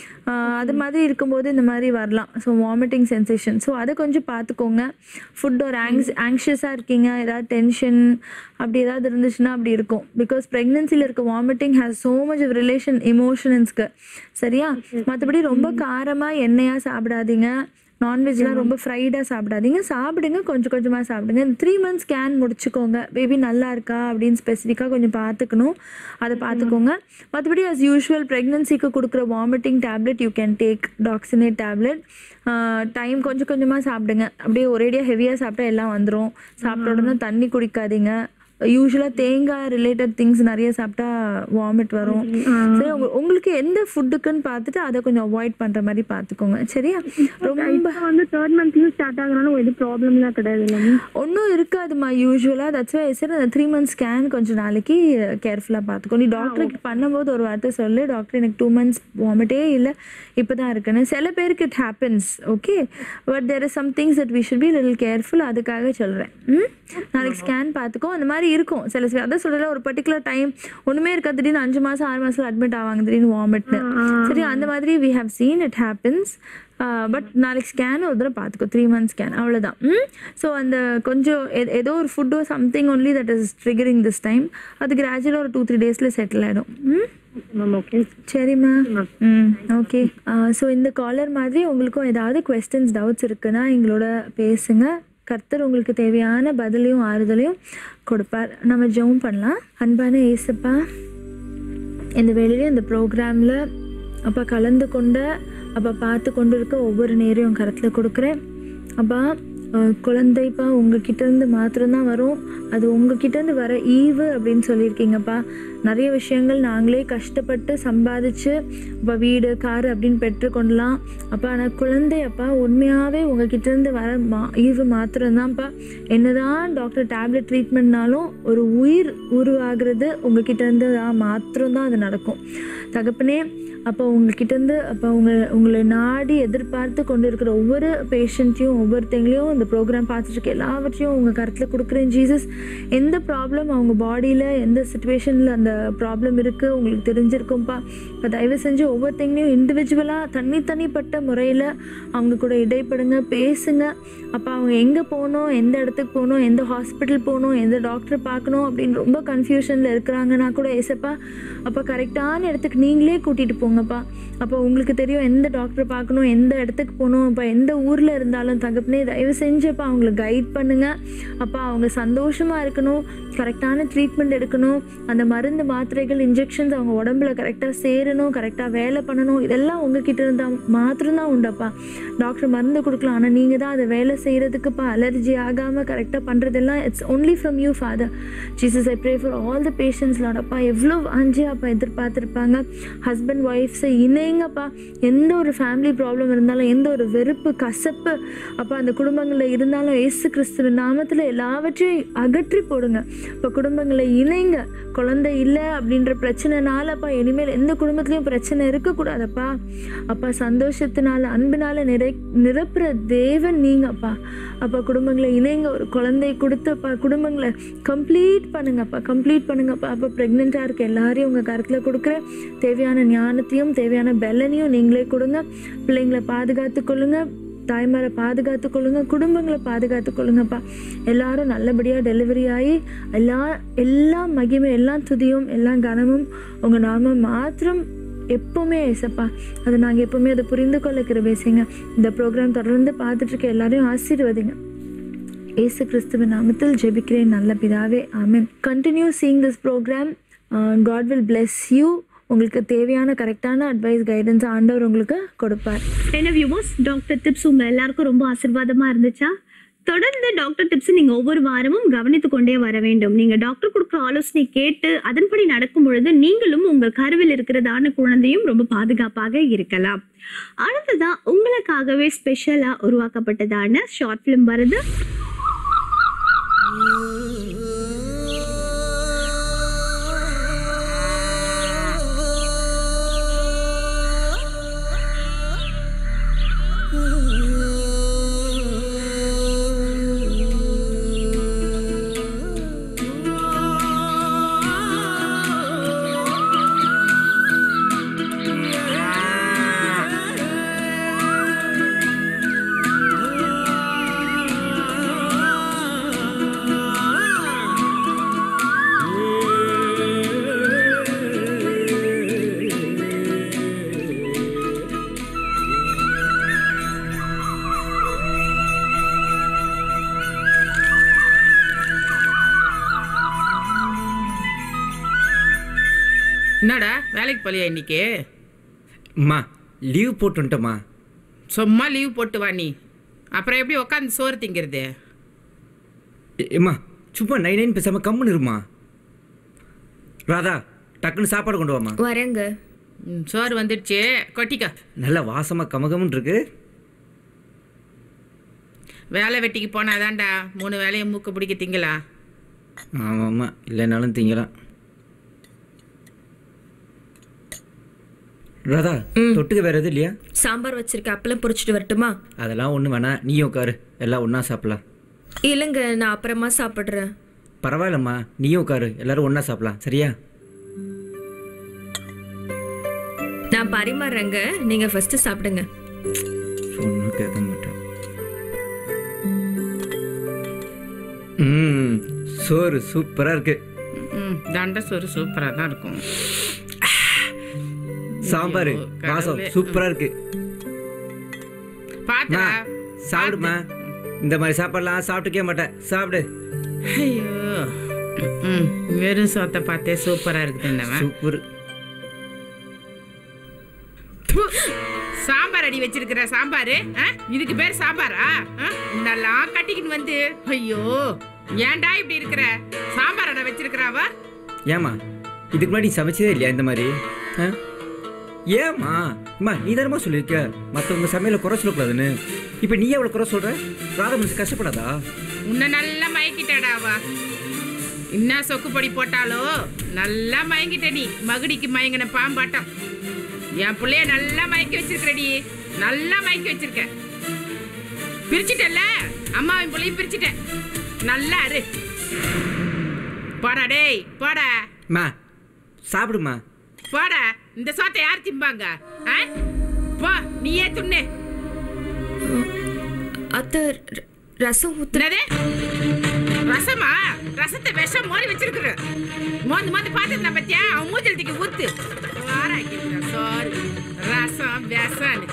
அது மாதிரி இருக்கும்போது இந்த மாதிரி வரலாம் ஸோ வாமிட்டிங் சென்சேஷன் ஸோ அதை கொஞ்சம் பார்த்துக்கோங்க ஃபுட் ஒரு ஆங்ஸ் ஆங்ஷியஸாக இருக்கீங்க ஏதாவது டென்ஷன் அப்படி ஏதாவது இருந்துச்சுன்னா அப்படி இருக்கும் பிகாஸ் ப்ரெக்னென்சியில் இருக்க vomiting has so much of relation இமோஷன்ஸ்க்கு சரியா மற்றபடி ரொம்ப காரமாக எண்ணெயாக சாப்பிடாதீங்க நான்வெஜ்லாம் ரொம்ப ஃப்ரைடாக சாப்பிடாதீங்க சாப்பிடுங்க கொஞ்சம் கொஞ்சமாக சாப்பிடுங்க இந்த த்ரீ மந்த்ஸ் ஸ்கேன் முடிச்சுக்கோங்க பேபி நல்லா இருக்கா அப்படின்னு ஸ்பெசிஃபிக்காக கொஞ்சம் பார்த்துக்கணும் அதை பார்த்துக்கோங்க மற்றபடி as யூஷுவல் ப்ரெக்னன்சிக்கு கொடுக்குற vomiting tablet you can take Doxinate tablet time கொஞ்சம் கொஞ்சமாக சாப்பிடுங்க அப்படியே ஒரேடியாக ஹெவியாக சாப்பிட்டா எல்லாம் வந்துடும் சாப்பிட்ட உடனே தண்ணி குடிக்காதீங்க யூஸ்வலாக தேங்காய் ரிலேட்டட் திங்ஸ் நிறைய சாப்பிட்டா வாமிட் வரும் சரி உங்க உங்களுக்கு எந்த ஃபுட்டுக்குன்னு பார்த்துட்டு அதை கொஞ்சம் அவாய்ட் பண்ணுற மாதிரி பார்த்துக்கோங்க சரியா ரொம்ப இப்போ வந்து தேர்ட் மந்த்லயும் ஸ்டார்ட் ஆகுறதுனால எதுவும் ப்ராப்ளம்லாம் கிடையாது இல்லை மேம் ஒன்றும் இருக்காதுமா யூஸ்வலாக தட்ஸ் வை சார் அந்த த்ரீ மந்த்ஸ் ஸ்கேன் கொஞ்சம் நாளைக்கு கேர்ஃபுல்லாக பார்த்துக்கோ நீ டாக்டருக்கு பண்ணும்போது ஒரு வார்த்தை சொல்லு டாக்டர் எனக்கு டூ மந்த்ஸ் வாமிட்டே இல்லை இப்போ தான் இருக்குன்னு சில பேருக்கு it happens okay but there is some things that we should be little careful அதுக்காக சொல்கிறேன் ம் நாளைக்கு ஸ்கேன் பார்த்துக்கோ அந்த மாதிரி இருக்கும் சில சில அதான் சொல்கிறேன் ஒரு பர்டிகுலர் டைம் ஒன்றுமே இருக்காது திடீர்னு அஞ்சு மாதம் ஆறு மாதம் அட்மிட் ஆவாங்க திடீர்னு வாமிட்னு சரி அந்த மாதிரி we have seen it happens but நாளைக்கு ஸ்கேன் ஒரு தடவை பார்த்துக்கோ த்ரீ மந்த் ஸ்கேன் அவ்வளோதான் ம் ஸோ அந்த கொஞ்சம் எ- ஏதோ ஒரு ஃபுட்டோ something only that is triggering this time அது கிராஜுவலாக ஒரு டூ த்ரீ டேஸில் செட்டில் ஆகிடும் ம் மேம் ஓகே சரிம்மா ம் ஓகே ஸோ இந்த காலர் மாதிரி உங்களுக்கும் ஏதாவது கொஸ்டின்ஸ் டவுட்ஸ் இருக்குன்னா எங்களோட பேசுங்க கர்த்தர் உங்களுக்கு தேவையான பதிலையும் ஆறுதலையும் கொடுப்பார் நம்ம ஜெபம் பண்ணலாம் அன்பான ஏசப்பா இந்த வேளையில இந்த ப்ரோக்ராமில் அப்பா கலந்து கொண்ட அப்பா பார்த்து கொண்டு இருக்க ஒவ்வொரு நேரையும் கருத்தில் கொடுக்குறேன் அப்பா அஹ், குழந்தைப்பா உங்ககிட்ட இருந்து மாத்திரம்தான் வரும் அது உங்ககிட்ட இருந்து வர ஈவு அப்படின்னு சொல்லியிருக்கீங்கப்பா நிறைய விஷயங்கள் நாங்களே கஷ்டப்பட்டு சம்பாதிச்சு இப்போ வீடு கார் அப்படின்னு பெற்றுக்கொள்ளலாம் அப்பா ஆனால் குழந்தை அப்பா உண்மையாகவே உங்ககிட்ட இருந்து வர மா ஈவு மாத்திரம்தான்ப்பா என்னதான் டாக்டர் டேப்லெட் ட்ரீட்மெண்ட்னாலும் ஒரு உயிர் உருவாகிறது உங்ககிட்ட இருந்து தான் மாத்திரம்தான் அது நடக்கும் தகப்பனே அப்போ உங்ககிட்ட இருந்து அப்போ உங்க உங்களை நாடி எதிர்பார்த்து கொண்டு இருக்கிற ஒவ்வொரு பேஷண்ட்டையும் ஒவ்வொருத்தங்களையும் இந்த ப்ரோக்ராம் பார்த்துட்டு இருக்க எல்லாவற்றையும் உங்கள் கருத்தில் கொடுக்குறேன் ஜீசஸ் எந்த ப்ராப்ளம் அவங்க பாடியில் எந்த சுச்சுவேஷனில் அந்த ப்ராப்ளம் இருக்குது உங்களுக்கு தெரிஞ்சிருக்கும்ப்பா இப்போ தயவு செஞ்சு ஒவ்வொருத்தங்களையும் இண்டிவிஜுவலாக தனித்தனிப்பட்ட முறையில் அவங்க கூட இடைப்படுங்க பேசுங்க அப்போ அவங்க எங்கே போகணும் எந்த இடத்துக்கு போகணும் எந்த ஹாஸ்பிட்டல் போகணும் எந்த டாக்டர் பார்க்கணும் அப்படின்னு ரொம்ப கன்ஃபியூஷனில் இருக்கிறாங்கன்னா கூட ஏசப்பா அப்போ கரெக்டான இடத்துக்கு நீங்களே கூட்டிகிட்டு போங்கப்பா அப்போ உங்களுக்கு தெரியும் எந்த டாக்டர் பார்க்கணும் எந்த இடத்துக்கு போகணும் அப்போ எந்த ஊரில் இருந்தாலும் தகப்பனே தயவு செஞ்சு அப்போ அவங்கள கைட் பண்ணுங்க அப்போ அவங்க சந்தோஷமாக இருக்கணும் கரெக்டான ட்ரீட்மெண்ட் எடுக்கணும் அந்த மருந்து மாத்திரைகள் இன்ஜெக்ஷன்ஸ் அவங்க உடம்புல கரெக்டாக சேரணும் கரெக்டாக வேலை பண்ணணும் இதெல்லாம் உங்ககிட்ட இருந்தால் மாத்திரம்தான் உண்டப்பா டாக்டர் மருந்து கொடுக்கலாம் ஆனால் நீங்கள் தான் அதை வேலை செய்கிறதுக்குப்பா அலர்ஜி ஆகாமல் கரெக்டாக பண்ணுறதெல்லாம் it's only from you father Jesus I pray for all the patients லாடப்பா எவ்வளோ அஞ்சு அப்பா எதிர்பார்த்துருப்பாங்க ஹஸ்பண்ட் ஒய்ஃப்ஸை இணைங்கப்பா எந்த ஒரு ஃபேமிலி ப்ராப்ளம் இருந்தாலும் எந்த ஒரு வெறுப்பு கசப்பு அப்போ அந்த குடும்பங்களில் இருந்தாலும் இயேசு கிறிஸ்துவின் நாமத்தில் எல்லாவற்றையும் அகற்றி போடுங்க இப்போ குடும்பங்களை இணைங்க குழந்தை இல்லை அப்படின்ற பிரச்சனைனாலப்பா இனிமேல் எந்த குடும்பத்துலேயும் பிரச்சனை இருக்கக்கூடாதப்பா அப்பா சந்தோஷத்தினால அன்பினால நிறை நிரப்புற தேவன் நீங்கப்பா அப்பா குடும்பங்களை இணைங்க ஒரு குழந்தை கொடுத்தப்பா குடும்பங்களை கம்ப்ளீட் பண்ணுங்கப்பா கம்ப்ளீட் பண்ணுங்கப்பா அப்போ ப்ரெக்னெண்ட்டாக இருக்க எல்லாரையும் உங்கள் கருத்தில் கொடுக்குறேன் தேவையான ஞானத்தையும் தேவையான பெலனையும் நீங்களே கொடுங்க பிள்ளைங்களை பாதுகாத்து கொள்ளுங்க தாய்மாரை பாதுகாத்து கொள்ளுங்க குடும்பங்களை பாதுகாத்து கொள்ளுங்கப்பா எல்லாரும் நல்லபடியாக டெலிவரி ஆகி எல்லா எல்லா மகிமை எல்லா துதியும் எல்லா கனமும் உங்கள் நாம மாத்திரம் எப்போவுமே ஏசப்பா அதை நாங்கள் எப்போவுமே அதை புரிந்து கொள்ள கிருபேசிங்க இந்த ப்ரோக்ராம் தொடர்ந்து பார்த்துட்டு இருக்க எல்லாரையும் ஆசீர்வதிங்க ஏசு கிறிஸ்துவின் நாமத்தில் ஜெபிக்கிறேன் நல்ல பிதாவே ஆமென் continue seeing this programme God will bless you உங்களுக்கு தேவையான கரெக்டான அட்வைஸ் கைடன்ஸ் ஆண்டவர் உங்களுக்கு கொடுப்பார் என்ன வியூவர்ஸ் டாக்டர் டிப்ஸ் உங்க எல்லாருக்கும் ரொம்ப ஆசீர்வாதமா இருந்துச்சா தொடர்ந்து டாக்டர் டிப்ஸ் நீங்க ஒவ்வொரு வாரமும் கவனித்து கொண்டே வர வேண்டும் நீங்க டாக்டர் கொடுக்குற ஆலோசனை கேட்டு அதன்படி நடக்கும் பொழுது நீங்களும் உங்கள் கருவில் இருக்கிறதான குழந்தையும் ரொம்ப பாதுகாப்பாக இருக்கலாம் அடுத்ததா உங்களுக்காகவே ஸ்பெஷலா உருவாக்கப்பட்டதான ஷார்ட் ஃபிலிம் வருது என்னடா வேலைக்கு போலியா இன்னைக்கு அம்மா லீவ் போட்டு வந்துட்டோம்மா சும்மா லீவ் போட்டு வா நீ அப்புறம் எப்படி உட்காந்து சோறு திங்கிறது ஏம்மா சும்மா நைன் நைன் பேசாமல் கம்முன்னு இருமா ராதா டக்குன்னு சாப்பாடு கொண்டு வாம்மா வரேங்க ம், சோறு வந்துடுச்சு கொட்டிக்க நல்லா வாசமாக கமகமுன்னு இருக்கு வேலை வெட்டிக்கு போனாதான்டா மூணு வேலையை மூக்கு பிடிக்க திங்கலாம் ஆமாம் ஆமாம் இல்லைனாலும் திங்கலாம் ராதா தொட்டுக்க வேற எதுவும் இல்லையா சாம்பார் வச்சிருக்க அப்பளம் பொரிச்சிட்டு வரட்டுமா அதெல்லாம் ஒன்றும் வேணாம் நீயும் உட்காரு எல்லாம் ஒன்றா சாப்பிடலாம் இல்லைங்க நான் அப்புறமா சாப்பிட்றேன் பரவாயில்லம்மா நீயும் உட்காரு எல்லாரும் ஒன்றா சாப்பிடலாம் சரியா நான் பரிமாறுறேங்க நீங்க ஃபர்ஸ்ட் சாப்பிடுங்க ஒன்றும் கேட்க மாட்டேன் ம் சோறு சூப்பராக இருக்கு ம் தண்டை சோறு சூப்பராக தான் இருக்கும் சாம்பார் ஐயோ, வாசம் கடவுளே. சூப்பராக இருக்கு பார்த்தா அம்மா, சாப்பிடுமா இந்த மாதிரி சாப்பாடுலாம் சாப்பிட்டுக்கே மாட்டேன் சாப்பிடு ஐயோ ம் வெறும் சோத்தை பார்த்தே சூப்பராக இருக்குதுன்னவன் சூப்பர் ப்பு. சாம்பார் அடி வச்சிருக்கிற சாம்பார் இதுக்கு பேர் சாம்பாரா ஆ? இதெல்லாம் கட்டிக்கின்னு வந்து ஐயோ ஏன்டா இப்படி இருக்கிற சாம்பார் அடை வச்சிருக்கிறாவ ஏம்மா இதுக்கு முன்னாடி நீ சமைச்சதே இல்லையா இந்த மாதிரி ஆ ஏம்மா அம்மா நீ தானம்மா சொல்லியிருக்க மற்றவங்க சமையலை குறை சொல்லக்கூடாதுன்னு இப்போ நீ எவ்வளோ குறை சொல்கிற ராதா மனசு கஷ்டப்படாதா உன்னை நல்லா மயக்கிட்டடாவா என்ன சொக்குப்பொடி போட்டாலோ நல்லா மயங்கிட்ட நீ மகுடிக்கு மயங்கின பாம்பாட்டம் என் பிள்ளைய நல்லா மயக்கி வச்சிருக்கிறடி நல்லா மயக்கி வச்சிருக்க பிரிச்சுட்டல்ல அம்மாவின் பிள்ளையும் பிரிச்சுட்டேன் நல்லா இரு போடா டேய் போடா அம்மா சாப்பிடுமா போடா இந்த சோத்தை யார் திம்பாங்க ஆ? போ நீயே துண்ணு அத்தை ர- ரசம் ஊத்து என்னது ரசமா ரசத்தை விஷம் மோதி வச்சிருக்கிற மோந்து மோந்து பார்த்துருந்தா பத்தியா அவன் மூஞ்சல் தூக்கி ஊத்து வாராக்கிற சோறு ரசம் விஷம்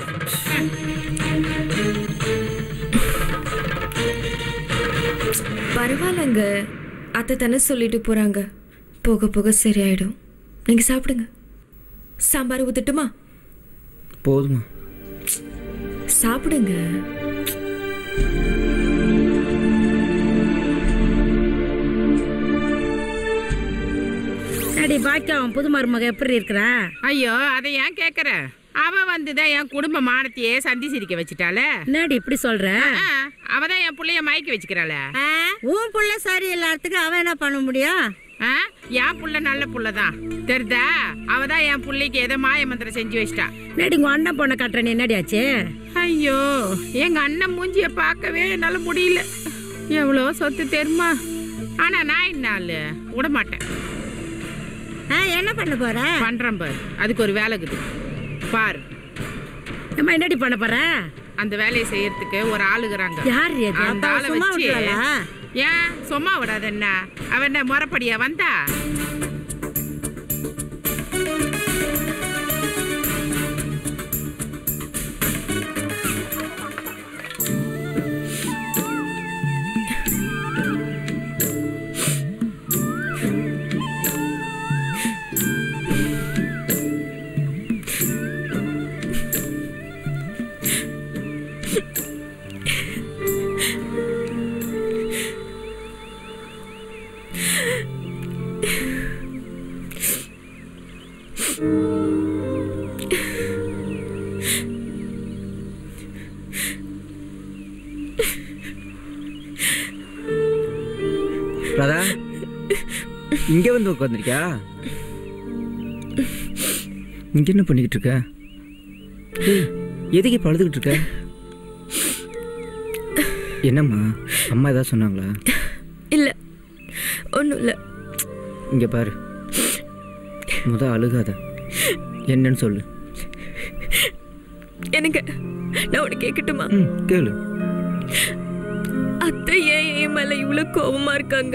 பரவாயில்லைங்க அத்தை தானே சொல்லிட்டு போறாங்க போக போக சரியாயிடும் நீங்க சாப்பிடுங்க சாம்பார் ஊத்தட்டுமா போதுமா சாப்பிடுங்க அடி பாக்கியம் புது மருமக எப்படி இருக்கிறா ஐயோ அதை ஏன் கேக்குற அவ வந்துதான் என் குடும்ப மானத்தையே சந்தி சிரிக்க வச்சுட்டால என்னடி இப்படி சொல்ற அவ தான் என் புள்ளைய மயக்கி வச்சுக்கிறாள ஆ, உன் புள்ள சரி இல்லாததுக்கு அவன் என்ன பண்ண முடியும் ஆ? என் புள்ள நல்ல புள்ளதான் தெரிதா அவ தான் என் புள்ளைக்கு ஏதோ மாய மந்திரம் செஞ்சு வச்சிட்டா என்னடி உங்க அண்ணன் பொண்ணை கட்டுற நீ என்னடி ஆச்சு ஐயோ எங்க அண்ணன் மூஞ்சிய பார்க்கவே என்னால முடியல எவ்வளோ சொத்து தெரியுமா ஆனா நான் என்னால விட மாட்டேன் ஆ, என்ன பண்ண போற பண்றேன் பாரு அதுக்கு ஒரு வேலை இருக்குது பாரு அம்மா என்னடி பண்ண போற அந்த வேலையை செய்யறதுக்கு ஒரு ஆளுகிறாங்க யார் அது? அந்த அப்பா ஆளை சும்மா வச்சு விட்டுறாளா? ஏன் சும்மா விடாத என்ன அவன் என்ன முறப்படியா வந்தா ராதா இங்கே வந்து உட்காந்துருக்கியா இங்கே என்ன பண்ணிக்கிட்டு இருக்க ஏய், எதுக்கு இப்போ அழுதுகிட்டு இருக்க என்னம்மா அம்மா ஏதாவது சொன்னாங்களா இல்ல ஒன்றும் இல்லை இங்கே பாரு முத அழுகாத என்னன்னு சொல்லு எனக்கு நான் உனக்கு கேட்கட்டுமா ம் கேளு அத்தை ஏன் என் மேல இவ்வளவு கோபமா இருக்காங்க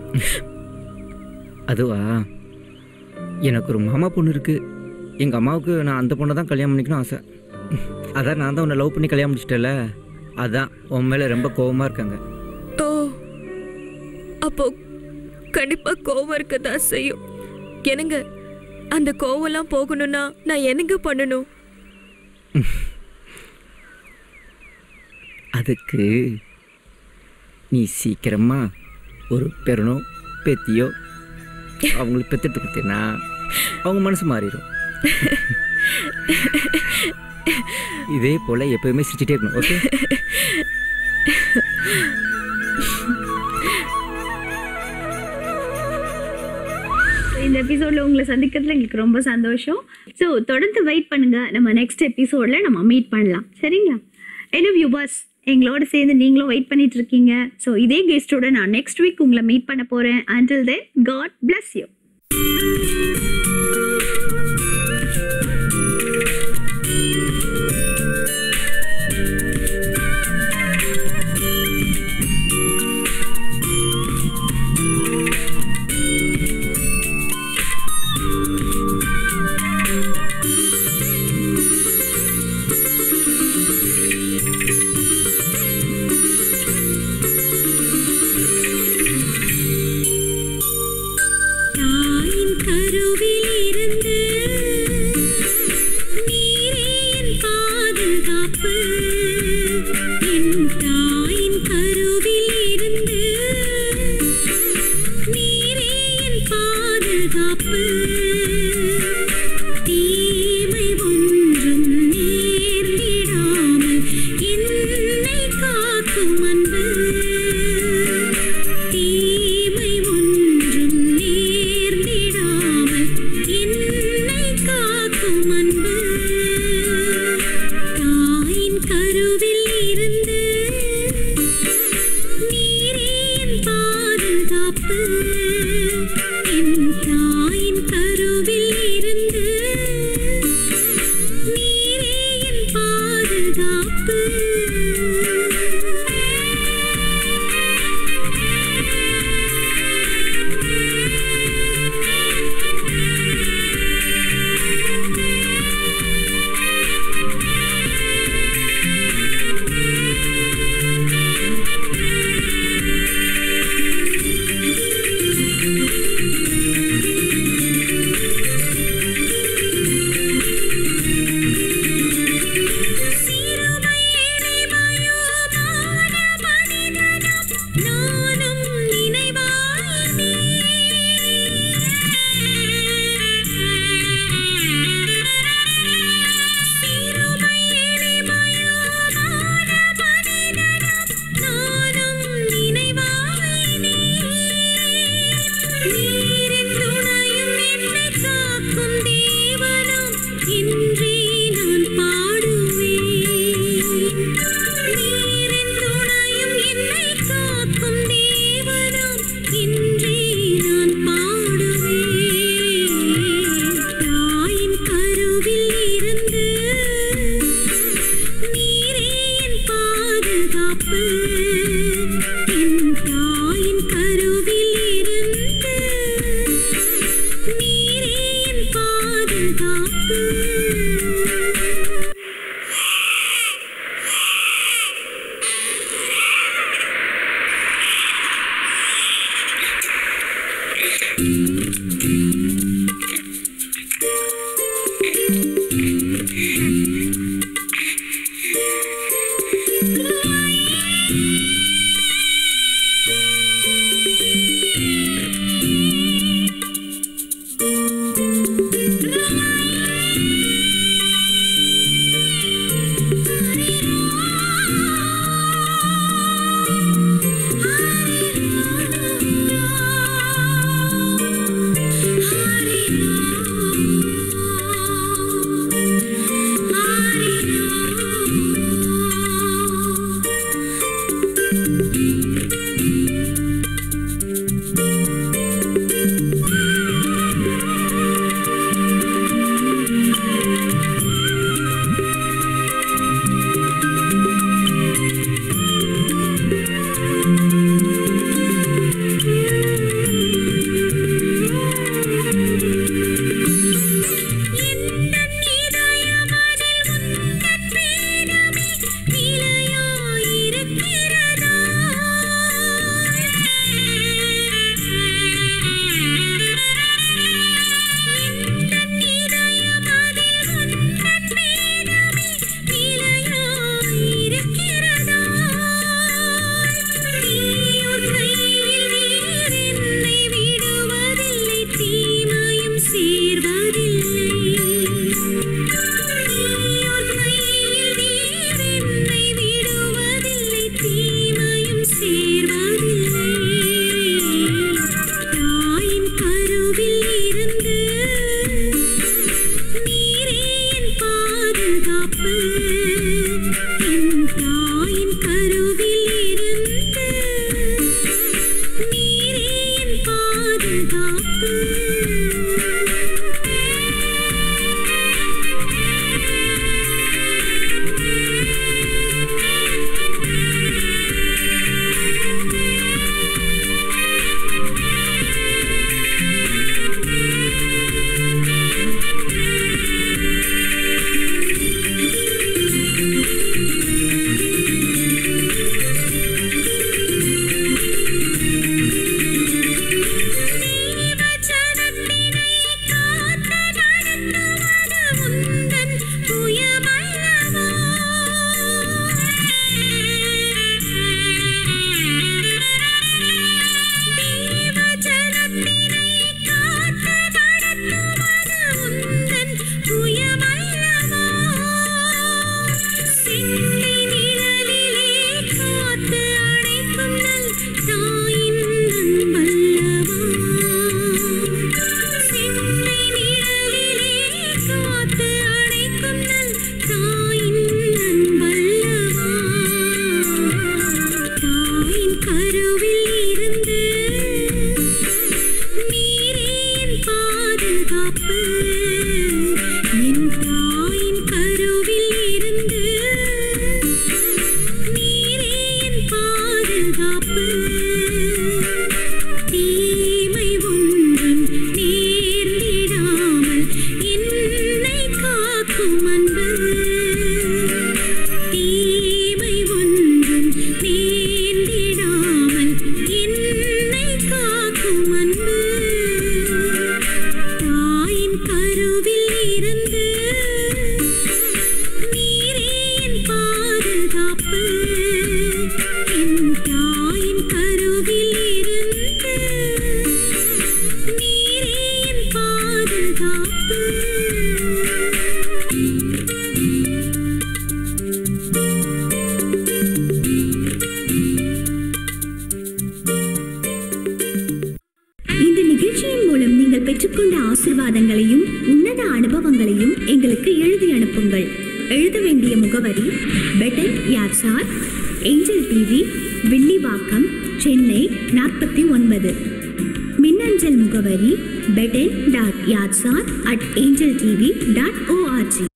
அதுவா எனக்கு ஒரு மாமா பொண்ணு இருக்கு எங்கள் அம்மாவுக்கு நான் அந்த பொண்ணை தான் கல்யாணம் பண்ணிக்கணும் ஆசை அதான் நான் தான் உன்னை லவ் பண்ணி கல்யாணம் முடிச்சிட்டேல அதான் உன் மேலே ரொம்ப கோவமாக இருக்காங்க ஓ அப்போ கண்டிப்பா கோவம் இருக்கதான் செய்யும் என்னங்க அந்த கோவம்லாம் போகணும்னா நான் என்னங்க பண்ணணும் அதுக்கு நீ சீக்கிரமா ஒரு பெறனோ பேத்தியோ அவங்களுக்கு பெத்துட்டு கொடுத்தீங்கன்னா அவங்க மனசு மாறிடும் இதே போல் எப்பயுமே சிரிச்சிட்டே இருக்கணும் ஓகே இந்த எபிசோட்ல உங்களை சந்திக்கிறதுல எங்களுக்கு ரொம்ப சந்தோஷம் ஸோ தொடர்ந்து வெயிட் பண்ணுங்க நம்ம நெக்ஸ்ட் எபிசோட்ல நம்ம மீட் பண்ணலாம் சரிங்களா என்ன வியூவர்ஸ் எங்களோட சேர்ந்து நீங்களும் வெயிட் பண்ணிட்டு இருக்கீங்க ஸோ இதே கெஸ்டோட நான் நெக்ஸ்ட் வீக் உங்களை மீட் பண்ண போறேன் until then God bless you தாயின் கருவிலிருந்து நீரே என் பாதுகாப்பு என் தாயின் கருவிலிருந்து நீரே என் பாதுகாப்பு பாதுகாப்பு என் தாயின் கருவில் இருந்து நீரே என் பாதுகாப்பு தீமையும் சேர்வதில்லை தீயோர் கையில் நீர் என்னை விடுவதில்லை தீமையும் சேர்வதில்லை தாயின் கருவில் இருந்து நீரே என் பாதுகாப்பு என் தாயின் கருவில் இருந்து நீரே என் பாதுகாப்பு தேவஜனத்தினை காத்து நடத்துவது உந்தன் புயமல்லவா தேவஜனத்தினை காத்து நடத்துவது உந்தன் புயமல்லவா சென்னை நிழலிலே காத்து அணைக்கும் நல் தாயின் அன்பல்லவா சென்னை நிழலிலே காத்து அணைக்கும் நல் தாயின் அன்பல்லவா தாயின் கருவில் இருந்து நீரே என் பாதுகாப்பு என் தாயின் கருவில் இருந்து நீரே என் பாதுகாப்பு தீமை ஒன்றும் நேர்ந்திடாமல் என்னை காக்கும் அன்பு தீமை ஒன்றும் நேர்ந்திடாமல் என்னை காக்கும் அன்பு தாயின் கருவில் இருந்து நீரே என் பாதுகாப்பு என் தாயின் கருவில் இருந்து நீரே என் பாதுகாப்பு இந்த நிகழ்ச்சியின் மூலம் நீங்கள் பெற்றுக்கொண்ட ஆசிர்வாதங்களையும் உன்னத அனுபவங்களையும் எங்களுக்கு எழுதி அனுப்புங்கள் எழுத வேண்டிய முகவரி பெட்டன் யார்சார் ஏஞ்சல் டிவி வில்லிவாக்கம் சென்னை நாற்பத்தி ஒன்பது மின்னஞ்சல் முகவரி பெட்டன் டாட் யார்சார் at Angel TV dot O R G